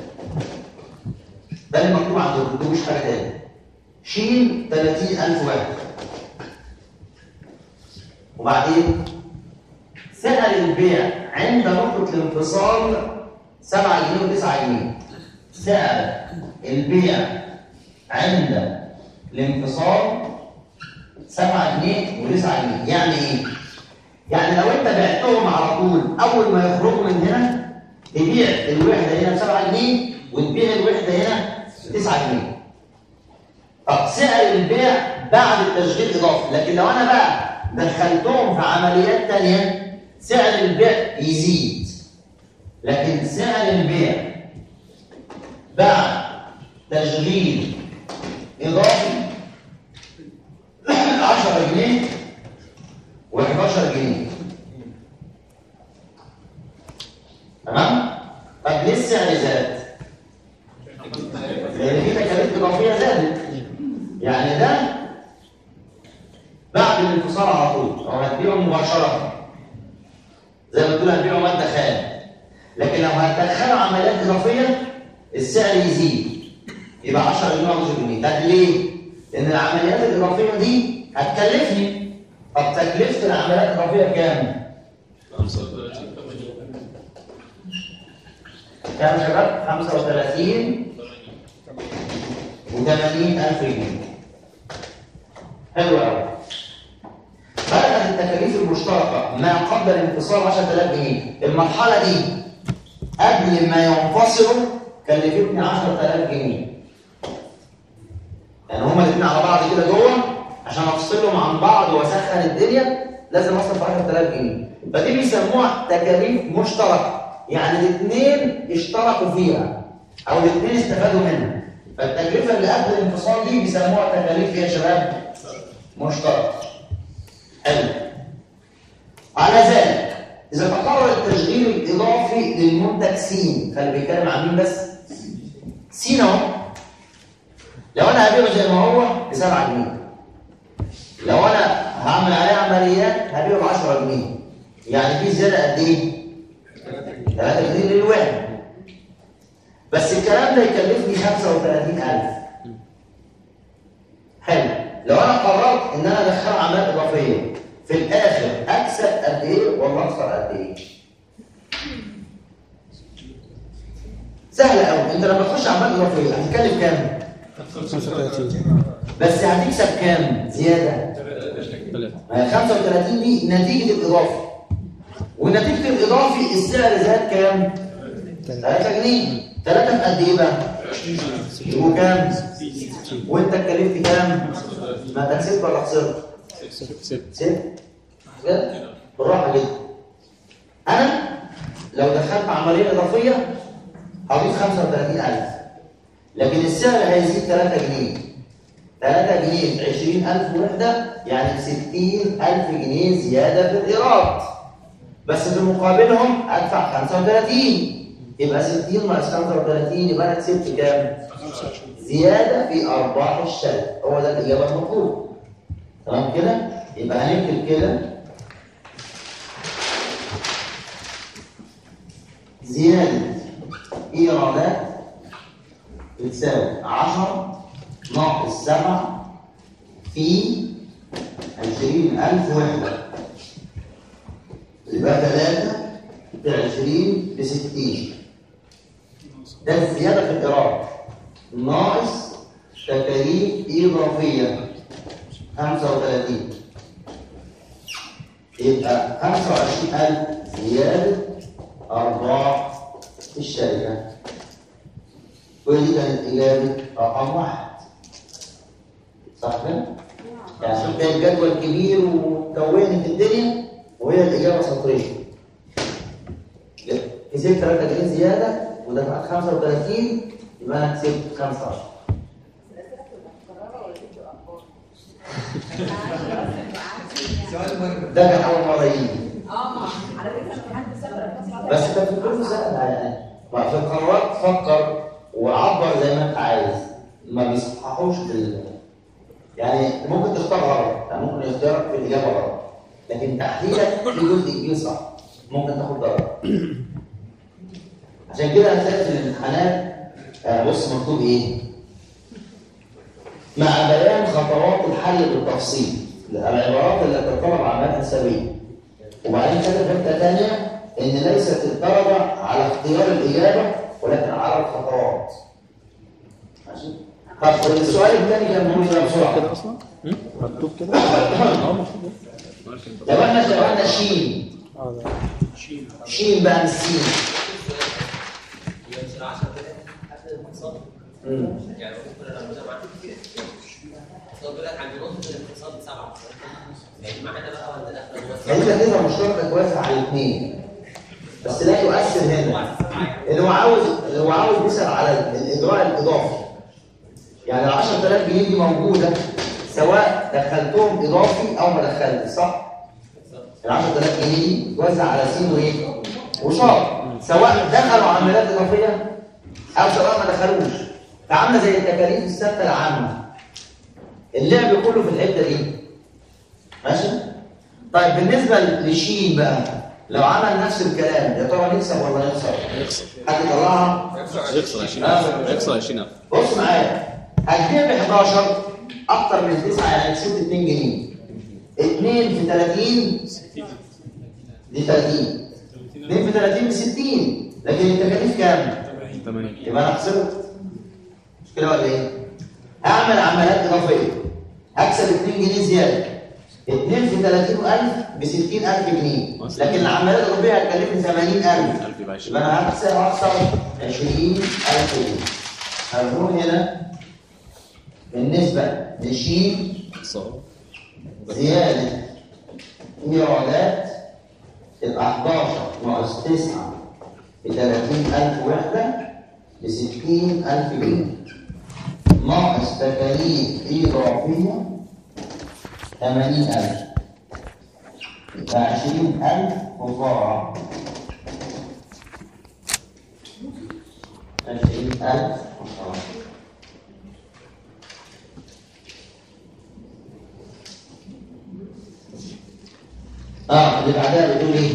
ده اللي مكتوب عندكم ده مش حاجه تاني شين 30000 واحد وبعدين سعر البيع عند نقطة الانفصال 7 جنيه و9 جنيه سعر البيع عند الانفصال 7 جنيه و9 جنيه يعني ايه؟ يعني لو انت بعتهم على طول اول ما يخرجوا من هنا تبيع الوحدة هنا ب 7 جنيه وتبيع الوحدة هنا 9 جنيه طب سعر البيع بعد التشغيل اضافي لكن لو انا بقى دخلتهم في عمليات تانية سعر البيع يزيد لكن سعر البيع بعد تشغيل اضافي 10 جنيه و11 جنيه تمام طب ليه السعر زاد لان في تكاليف اضافيه زادت يعني ده بعد الانفصال على طول او هتبيعه مباشره زي ما تقول هتبيعه ماده خام لكن لو هتدخله عمليات اضافيه السعر يزيد يبقى 10 جنيه و 10 جنيه طب ليه؟ لان العمليات الاضافيه دي هتكلفني طب تكلفه العمليات الاضافيه كام؟ 35 كام يا شباب؟ 35 و80 ألف جنيه حلو قوي بدأت التكاليف المشتركة ما قبل الانفصال 10000 جنيه المرحلة دي قبل ما ينفصلوا كلفتني 10000 جنيه يعني هما الاثنين على بعض كده جوه عشان افصلهم عن بعض واسخن الدنيا لازم اصرف 10000 جنيه فدي بيسموها تكاليف مشتركه يعني الاثنين اشتركوا فيها او الاثنين استفادوا منها فالتكلفه اللي قبل الانفصال دي بيسموها تكاليف إيه يا شباب مشتركه حلو على ذلك اذا تقرر التشغيل الاضافي للمنتج سين خلي بيتكلم عن مين بس سين اهو لو انا هبيعه زي ما هو ب 7 جنيه لو انا هعمل عليه عمليات هبيعه ب 10 جنيه يعني في زيادة قد إيه؟ 3 جنيه للوحدة بس الكلام ده يكلفني 35000 حلو لو انا قررت ان انا ادخل عمليات اضافيه في الاخر اكسب قد ايه ولا اخسر قد ايه سهل قوي انت لما تخش عمليات اضافيه هتكلف كام 35 بس هتكسب كام زياده ثلاثة ما هي 35 دي نتيجه الاضافي ونتيجه الاضافي السعر زاد كام 3 جنيه 3 في قد ايه بقى يبقوا كام وانت اتكلفت كام ما انت كسبت ولا خسرت ست ست كده بالراحه جدا انا لو دخلت عمليه اضافيه هضيف 35000 لكن السعر هيزيد 3 جنيه 3 جنيه في 20000 وحده يعني 60000 جنيه زياده في الايراد بس في مقابلهم ادفع 35 يبقى 60 ناقص 35 يبقى انا كسبت كام؟ زياده في ارباح الشركه هو ده الاجابه المطلوبه تمام كده يبقى هنكتب كده زيادة إيرادات بتساوي 10 ناقص 7 في 20000 وحدة يبقى 3 في 20 ب 60 ده الزيادة في الإيراد ناقص تكاليف إضافية 35 يبقى 25000 زيادة أرباح الشركة ودي كانت إجابة رقم واحد صح كده؟ يعني شوف كان الجدول كبير وكونت الدنيا وهي الإجابة سطرين كسبت 3 جنيه زيادة ودفعت 35 يبقى أنا كسبت 15 ده كان أول مرة يجي اه ما على فكره امتحان السفر الفصل بس كان في كل سهل يعني ما في القرارات فكر وعبر زي ما انت عايز ما بيصححوش بال يعني ممكن تختار غلط يعني ممكن يختارك في الاجابه غلط لكن تحليلك في جزء كبير صح ممكن تاخد درجه عشان كده هتلاقي في الامتحانات آه، بص مكتوب ايه مع بيان خطوات الحل بالتفصيل العبارات اللي تتطلب عمليات حسابيه وبعدين كتب حته ثانيه ان ليست الدرجه على اختيار الاجابه ولكن على الخطوات ماشي طب السؤال الثاني كان بيقول ايه بسرعه كده اصلا مكتوب كده اه مكتوب لو احنا شغلنا شين اه ده شين بقى مش سين مم. يعني ممكن انا مثلا معاك بيقول لك عند نقطه الاقتصاد سبعه يعني معانا بقى ولا لا يعني انت كده مشتركه كويسه على الاثنين بس لا يؤثر هنا اللي هو عاوز اللي هو عاوز يسال على الاجراء الاضافي يعني ال 10000 جنيه دي موجوده سواء دخلتهم اضافي او ما دخلتش صح؟ ال 10000 جنيه دي توزع على سين وايه؟ وشار سواء دخلوا عمليات اضافيه او سواء ما دخلوش فعامله زي التكاليف الثابته العامه اللعب كله في الحته دي ماشي؟ طيب بالنسبه لشين بقى لو عمل نفس الكلام يا ترى نكسب ولا نخسر؟ يخسر حد يطلعها؟ يخسر 20000 يخسر 20000 بص معايا هتبيع ب 11 اكتر من 9 يعني تشوف 2 جنيه 2 في 30 دي 30 2 في 30 ب 60 لكن التكاليف كام؟ 80 يبقى انا خسرت مش كده ولا ايه؟ هعمل عمليات اضافيه هكسب 2 جنيه زياده 2 في 30000 ب 60000 جنيه لكن العمليات الاضافيه هتكلفني 80000 1000 يبقى 20 يبقى انا هخسر هخسر 20000 جنيه هنقول هنا بالنسبه لشين خسارة زياده ايرادات تبقى 11 ناقص 9 ب 30000 وحده ب 60000 جنيه ناقص تكاليف اضافيه 80000 يبقى 20000 خساره 20000 خساره اه اللي بعدها بتقول ايه؟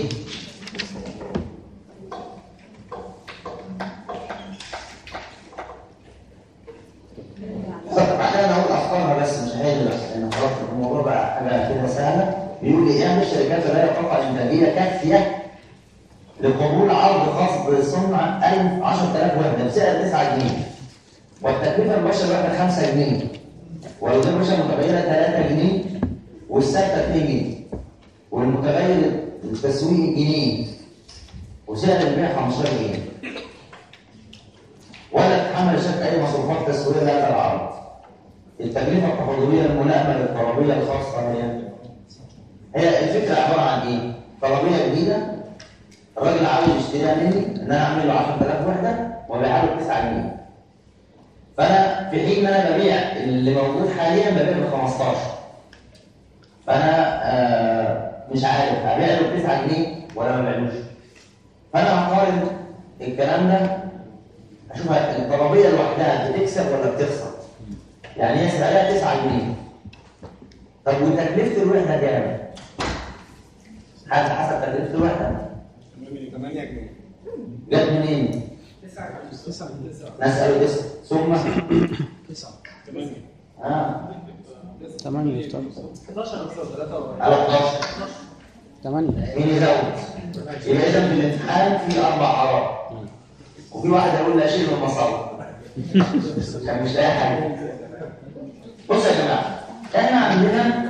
طب بعدها انا هقول افكارها بس مش هاجي بس لان خلاص الموضوع بقى حاجه كده سهله بيقول لي اعمل شركات لا يقطع انتاجيه كافيه لقبول عرض خاص بصنع 1000 10000 وحده بسعر 9 جنيه والتكلفه المباشره الواحده 5 جنيه والقيمه المتغيره 3 جنيه والثابته 2 جنيه والمتغير التسويقي جنيه وسعر البيع 15 جنيه ولا تتحمل الشركه اي مصروفات تسويقيه لهذا العرض التكلفه التفاضليه الملائمه للطلبيه الخاصه هي هي الفكره عباره عن ايه؟ طلبيه جديده الراجل عاوز يشتريها مني ان انا اعمل له 10000 وحده وابيعها له ب 9 جنيه فانا في حين ان انا ببيع اللي موجود حاليا ببيع ب 15 فانا آه مش عارف ابيع له ب 9 جنيه ولا ما ابيعلوش فانا هقارن الكلام ده اشوف الطلبيه لوحدها بتكسب ولا بتخسر يعني هي سعرها 9 جنيه طب وتكلفه الوحده كام؟ حسب حسب تكلفه الوحده 8 جنيه جت منين؟ نسأل تسعة ثم ثمانية اه 8 طب على 11 8 مين يزود؟ يبقى اذا في الامتحان في اربع اراء وفي واحد يقول لا شيء من المصادر كان مش لاقي حاجه بصوا يا جماعه احنا عندنا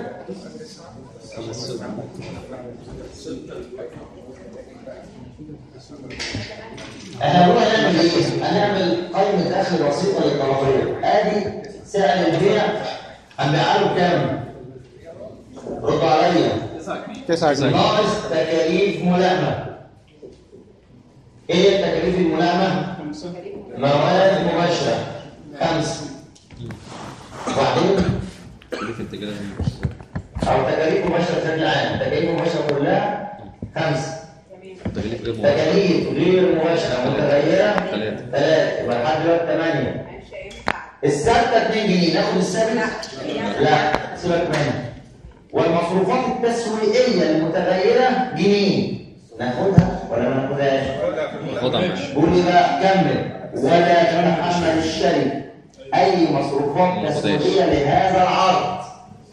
احنا بنقول هنعمل ايه؟ هنعمل قائمه دخل وسيطه للطلبيه ادي سعر البيع هنبيعها له بكام؟ ردوا عليا 9 جنيه ناقص تكاليف ملائمة ايه هي التكاليف الملائمة؟ خمسة مواد مباشرة خمسة وبعدين تكلفة التجارة أو تكاليف مباشرة بشكل عام التكاليف المباشرة كلها خمسة تكاليف غير مباشرة تكاليف غير مباشرة متغيرة ثلاثة ثلاثة يبقى لحد دلوقتي ثمانية مش هينفع الثابتة 2 جنيه ناخد الثابت؟ لا سيبك منها والمصروفات التسويقية المتغيرة جنيه ناخدها ولا ما ناخدهاش؟ خدها معاك قول لي بقى كمل ولا تتحمل الشركة أي مصروفات تسويقية لهذا العرض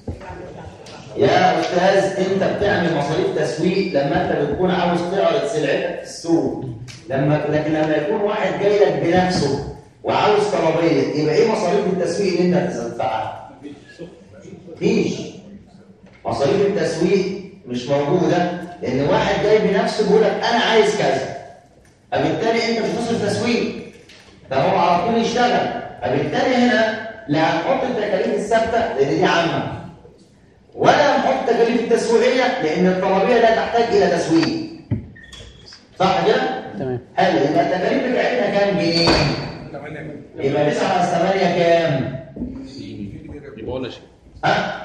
يا أستاذ أنت بتعمل مصاريف تسويق لما أنت بتكون عاوز تعرض سلعتك في السوق لما لكن لما يكون واحد جاي لك بنفسه وعاوز طلبية يبقى إيه مصاريف التسويق اللي أنت هتدفعها؟ مفيش مصاريف التسويق مش موجودة لأن واحد جاي بنفسه بيقول لك أنا عايز كذا فبالتالي انت مش تصرف تسويق ده هو على طول يشتغل فبالتالي هنا لا هنحط التكاليف الثابته لان دي عامه ولا هنحط التكاليف التسويقيه لان الطلبيه لا تحتاج الى تسويق صح كده؟ تمام حلو يبقى التكاليف بتاعتنا كام جنيه؟ 8 جنيه يبقى 9 على 8 كام؟ يبقى ولا شيء ها؟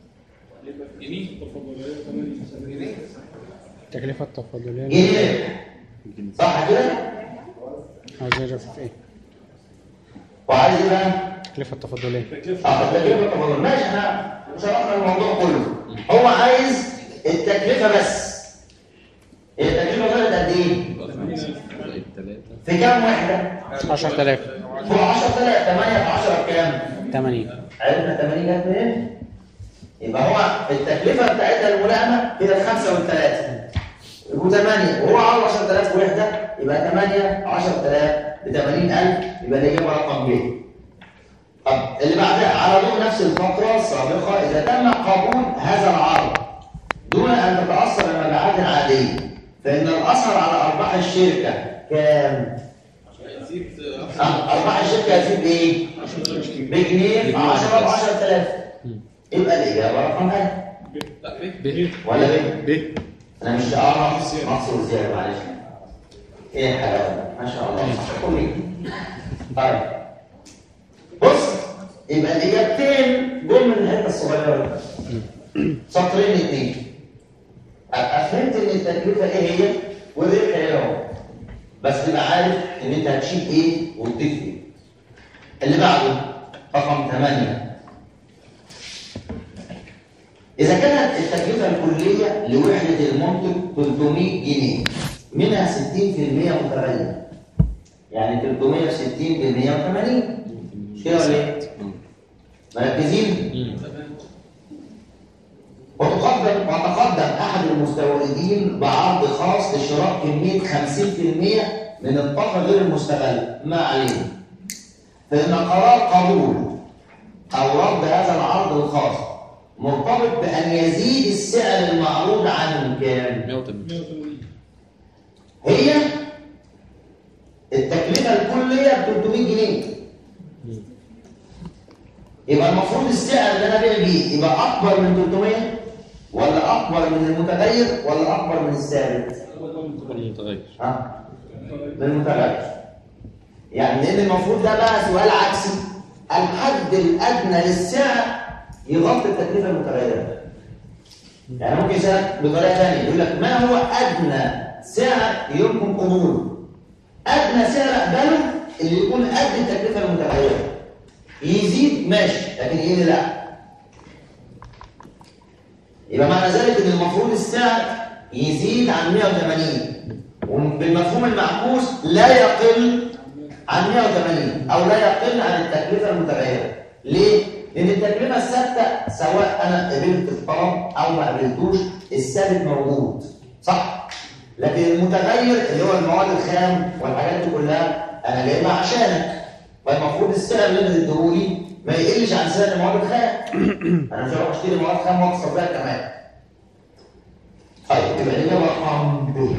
تفضلية ثمانية التكلفة التفاضلية جنيه صح كده؟ عاوز يعرف في ايه وعايز ايه بقى؟ التكلفة التفاضلية تكلفة اه التكلفه التفاضليه ماشي احنا شرحنا الموضوع كله هو عايز التكلفه بس هي التكلفه طلعت قد ايه؟ زائد ثلاثة في كام وحده؟ 10000 فوق 10000 8 في 10 بكام؟ 80 عرفنا 80 جت منين؟ يبقى هو التكلفه بتاعتها الملائمه كده الخمسه والثلاثه يبقوا 8 وهو عاوز 10000 وحده يبقى 8 10000 ب 80000 يبقى الاجابه رقم ب طب اللي بعدها على ضوء نفس الفقره السابقه اذا تم قبول هذا العرض دون ان تتاثر المبيعات العاديه فان الاثر على ارباح الشركه كام؟ آه، ارباح الشركه هتزيد بايه؟ بجنيه في 10 ب 10000 يبقى الاجابه رقم ا ب ولا ب؟ ب انا مش اه نقص نقص زياده معلش ايه الحلاوه ده؟ ما شاء الله كويس طيب بص يبقى الاجابتين دول من الحته الصغيره دي. سطرين اتنين ابقى فهمت ان التكلفه ايه هي والربح ايه هو بس تبقى عارف ان انت هتشيل ايه وتضيف ايه اللي بعده رقم 8 إذا كانت التكلفة الكلية لوحدة المنتج 300 جنيه منها 60% متغير يعني 360 ب 180 مش كده ولا ايه؟ مركزين؟ وتقدم وتقدم احد المستوردين بعرض خاص لشراء كميه 50% من الطاقه غير المستغله ما عليه فان قرار قبول او رد هذا العرض الخاص مرتبط بان يزيد السعر المعروض عن كام 180 هي التكلفه الكليه ب 300 جنيه يبقى المفروض السعر اللي انا ابيع بيه يبقى اكبر من 300 ولا اكبر من المتغير ولا اكبر من الثابت متغير ها من المتغير يعني لان المفروض ده بقى سؤال عكسي الحد الادنى للسعر يغطي التكلفه المتغيره يعني ممكن يسالك بطريقه ثانيه يقول لك ما هو ادنى سعر يمكن قبوله ادنى سعر اقبله اللي يكون قد التكلفه المتغيره يزيد ماشي لكن يقل لا يبقى معنى ذلك ان المفروض السعر يزيد عن 180 وبالمفهوم المعكوس لا يقل عن 180 او لا يقل عن التكلفه المتغيره ليه لان التكلفه الثابته سواء انا قبلت الطلب او ما قبلتوش الثابت موجود صح لكن المتغير اللي هو المواد الخام والحاجات دي كلها انا جايبها عشانك فالمفروض السعر اللي انت تديهولي ما يقلش عن سعر المواد الخام انا مش هروح اشتري مواد خام واكسر بيها كمان طيب يبقى الاجابه رقم ب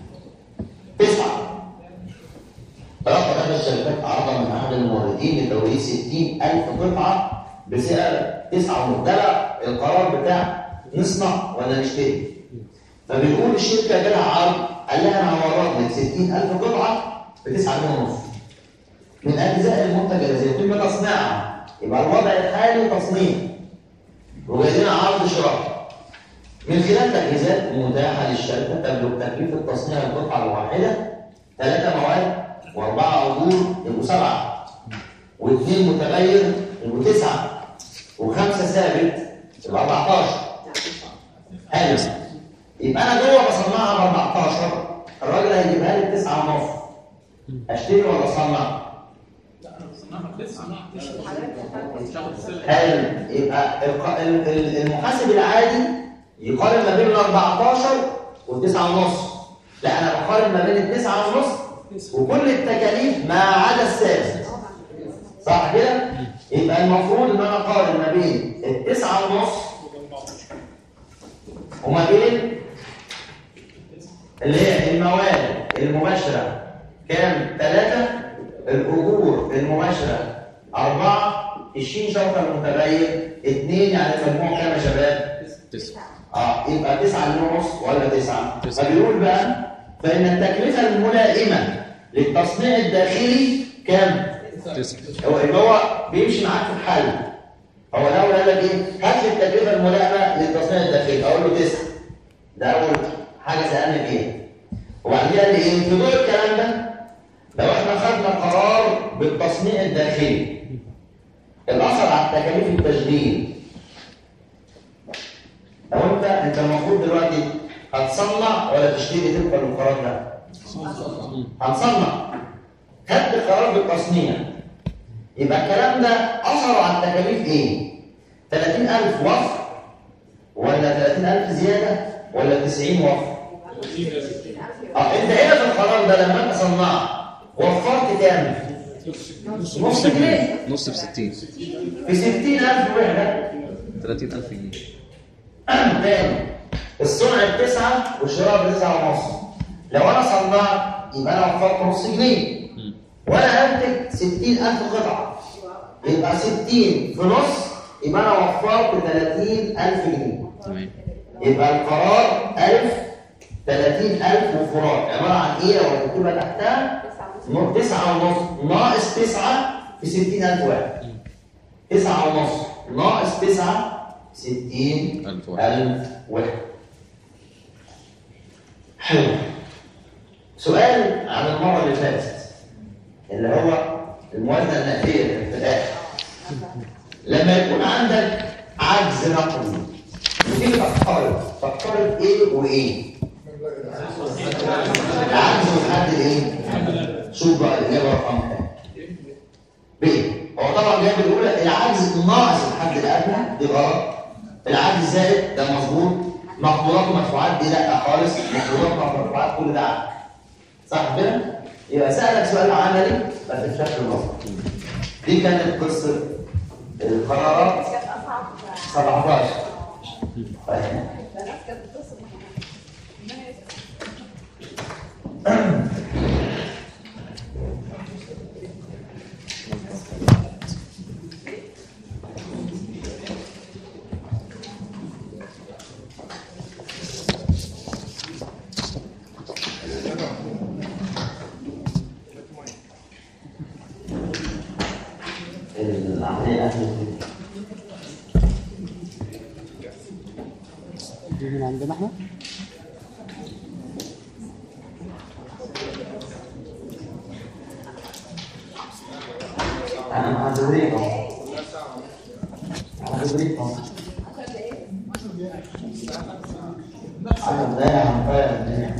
تسعه تلقى احدى الشركات عرضا من احد الموردين لتوريد 60000 قطعه بسعر 9 مبتلع القرار بتاع نصنع ولا نشتري فبيقول الشركه جالها عرض قال لها انا هورد لك 60000 قطعه ب 9 جنيه ونص من اجزاء المنتج الذي يتم تصنيعها يبقى الوضع الحالي تصنيع وجاي لنا عرض شراء من خلال تجهيزات متاحه للشركه تبلغ تكلفه تصنيع القطعه الواحده ثلاثه مواد واربعه عبور يبقوا سبعه واثنين متغير يبقوا تسعه وخمسه ثابت يبقى 14 حلو يبقى انا جوه بصنعها ب 14 الراجل هيجيبها لي ب 9 ونص اشتري ولا اصنع؟ حلو يبقى الق- ال- ال- المحاسب العادي يقارن ما بين ال 14 وال 9 ونص لا انا بقارن ما بين ال 9 ونص وكل التكاليف ما عدا الثابت صح كده؟ يبقى المفروض ان انا اقارن ما بين ال 9 ونص وما بين اللي هي المواد المباشرة كام؟ ثلاثة الأجور المباشرة أربعة الشين شرطة المتغير اثنين يعني المجموع كام يا شباب؟ تسعة اه يبقى تسعة جنيه ونص ولا تسعة؟ تسعة. فبيقول بقى فإن التكلفة الملائمة للتصنيع الداخلي كام؟ تسعة هو يبقى هو بيمشي معاك في الحل هو الاول قال لك ايه هات لي التكلفه الملائمه للتصنيع الداخلي اقول له تسعه ده اول حاجه سالني فيها وبعدين قال لي ايه في ضوء الكلام ده لو احنا خدنا قرار بالتصنيع الداخلي الاثر على تكاليف التشغيل لو انت انت المفروض دلوقتي هتصنع ولا تشتري طبقا للقرار ده هنصنع خدت قرار بالتصنيع يبقى الكلام ده اثره على التكاليف ايه 30000 وفر ولا 30000 زياده ولا 90 وفر اه انت هنا في القرار ده لما انت صنعت وفرت كام نص جنيه نص ب 60 في 60000 وحده 30000 جنيه تاني الصنع بتسعة والشراء بتسعة ونص لو انا صنعت يبقى انا وفرت نص جنيه مم. وانا هنتج 60000 قطعة يبقى 60 في نص يبقى انا وفرت 30000 جنيه تمام يبقى القرار ألف 30000 وفرات عبارة عن ايه لو هتكتبها تحتها ن- تسعة ونص ناقص تسعة في 60000 واحد تسعة ونص ناقص تسعة 60000 ألف واحد ألف واحد حلو سؤال عن المرة اللي فاتت اللي هو الموازنة النقدية في الآخر لما يكون عندك عجز نقدي وتيجي تقترب تقترب ايه وايه العجز والحد الايه شوف بقى الاجابه رقم كام ب هو طبعا جاب الاولى العجز ناقص الحد الادنى دي غلط العجز زائد ده مظبوط مقدورات ومدفوعات دي لا خالص مقدورات ومدفوعات كل ده عجز صح كده يبقى سالك سؤال عملي بس بشكل نظري دي كانت قصه القرارات كانت اصعب 17 طيب بنات كانت بتصل ربنا يستر. العمليه الاهليه دي من عندنا احنا انا مع زوريك اهو مع زوريك اهو انا ازاي يا عم فاهم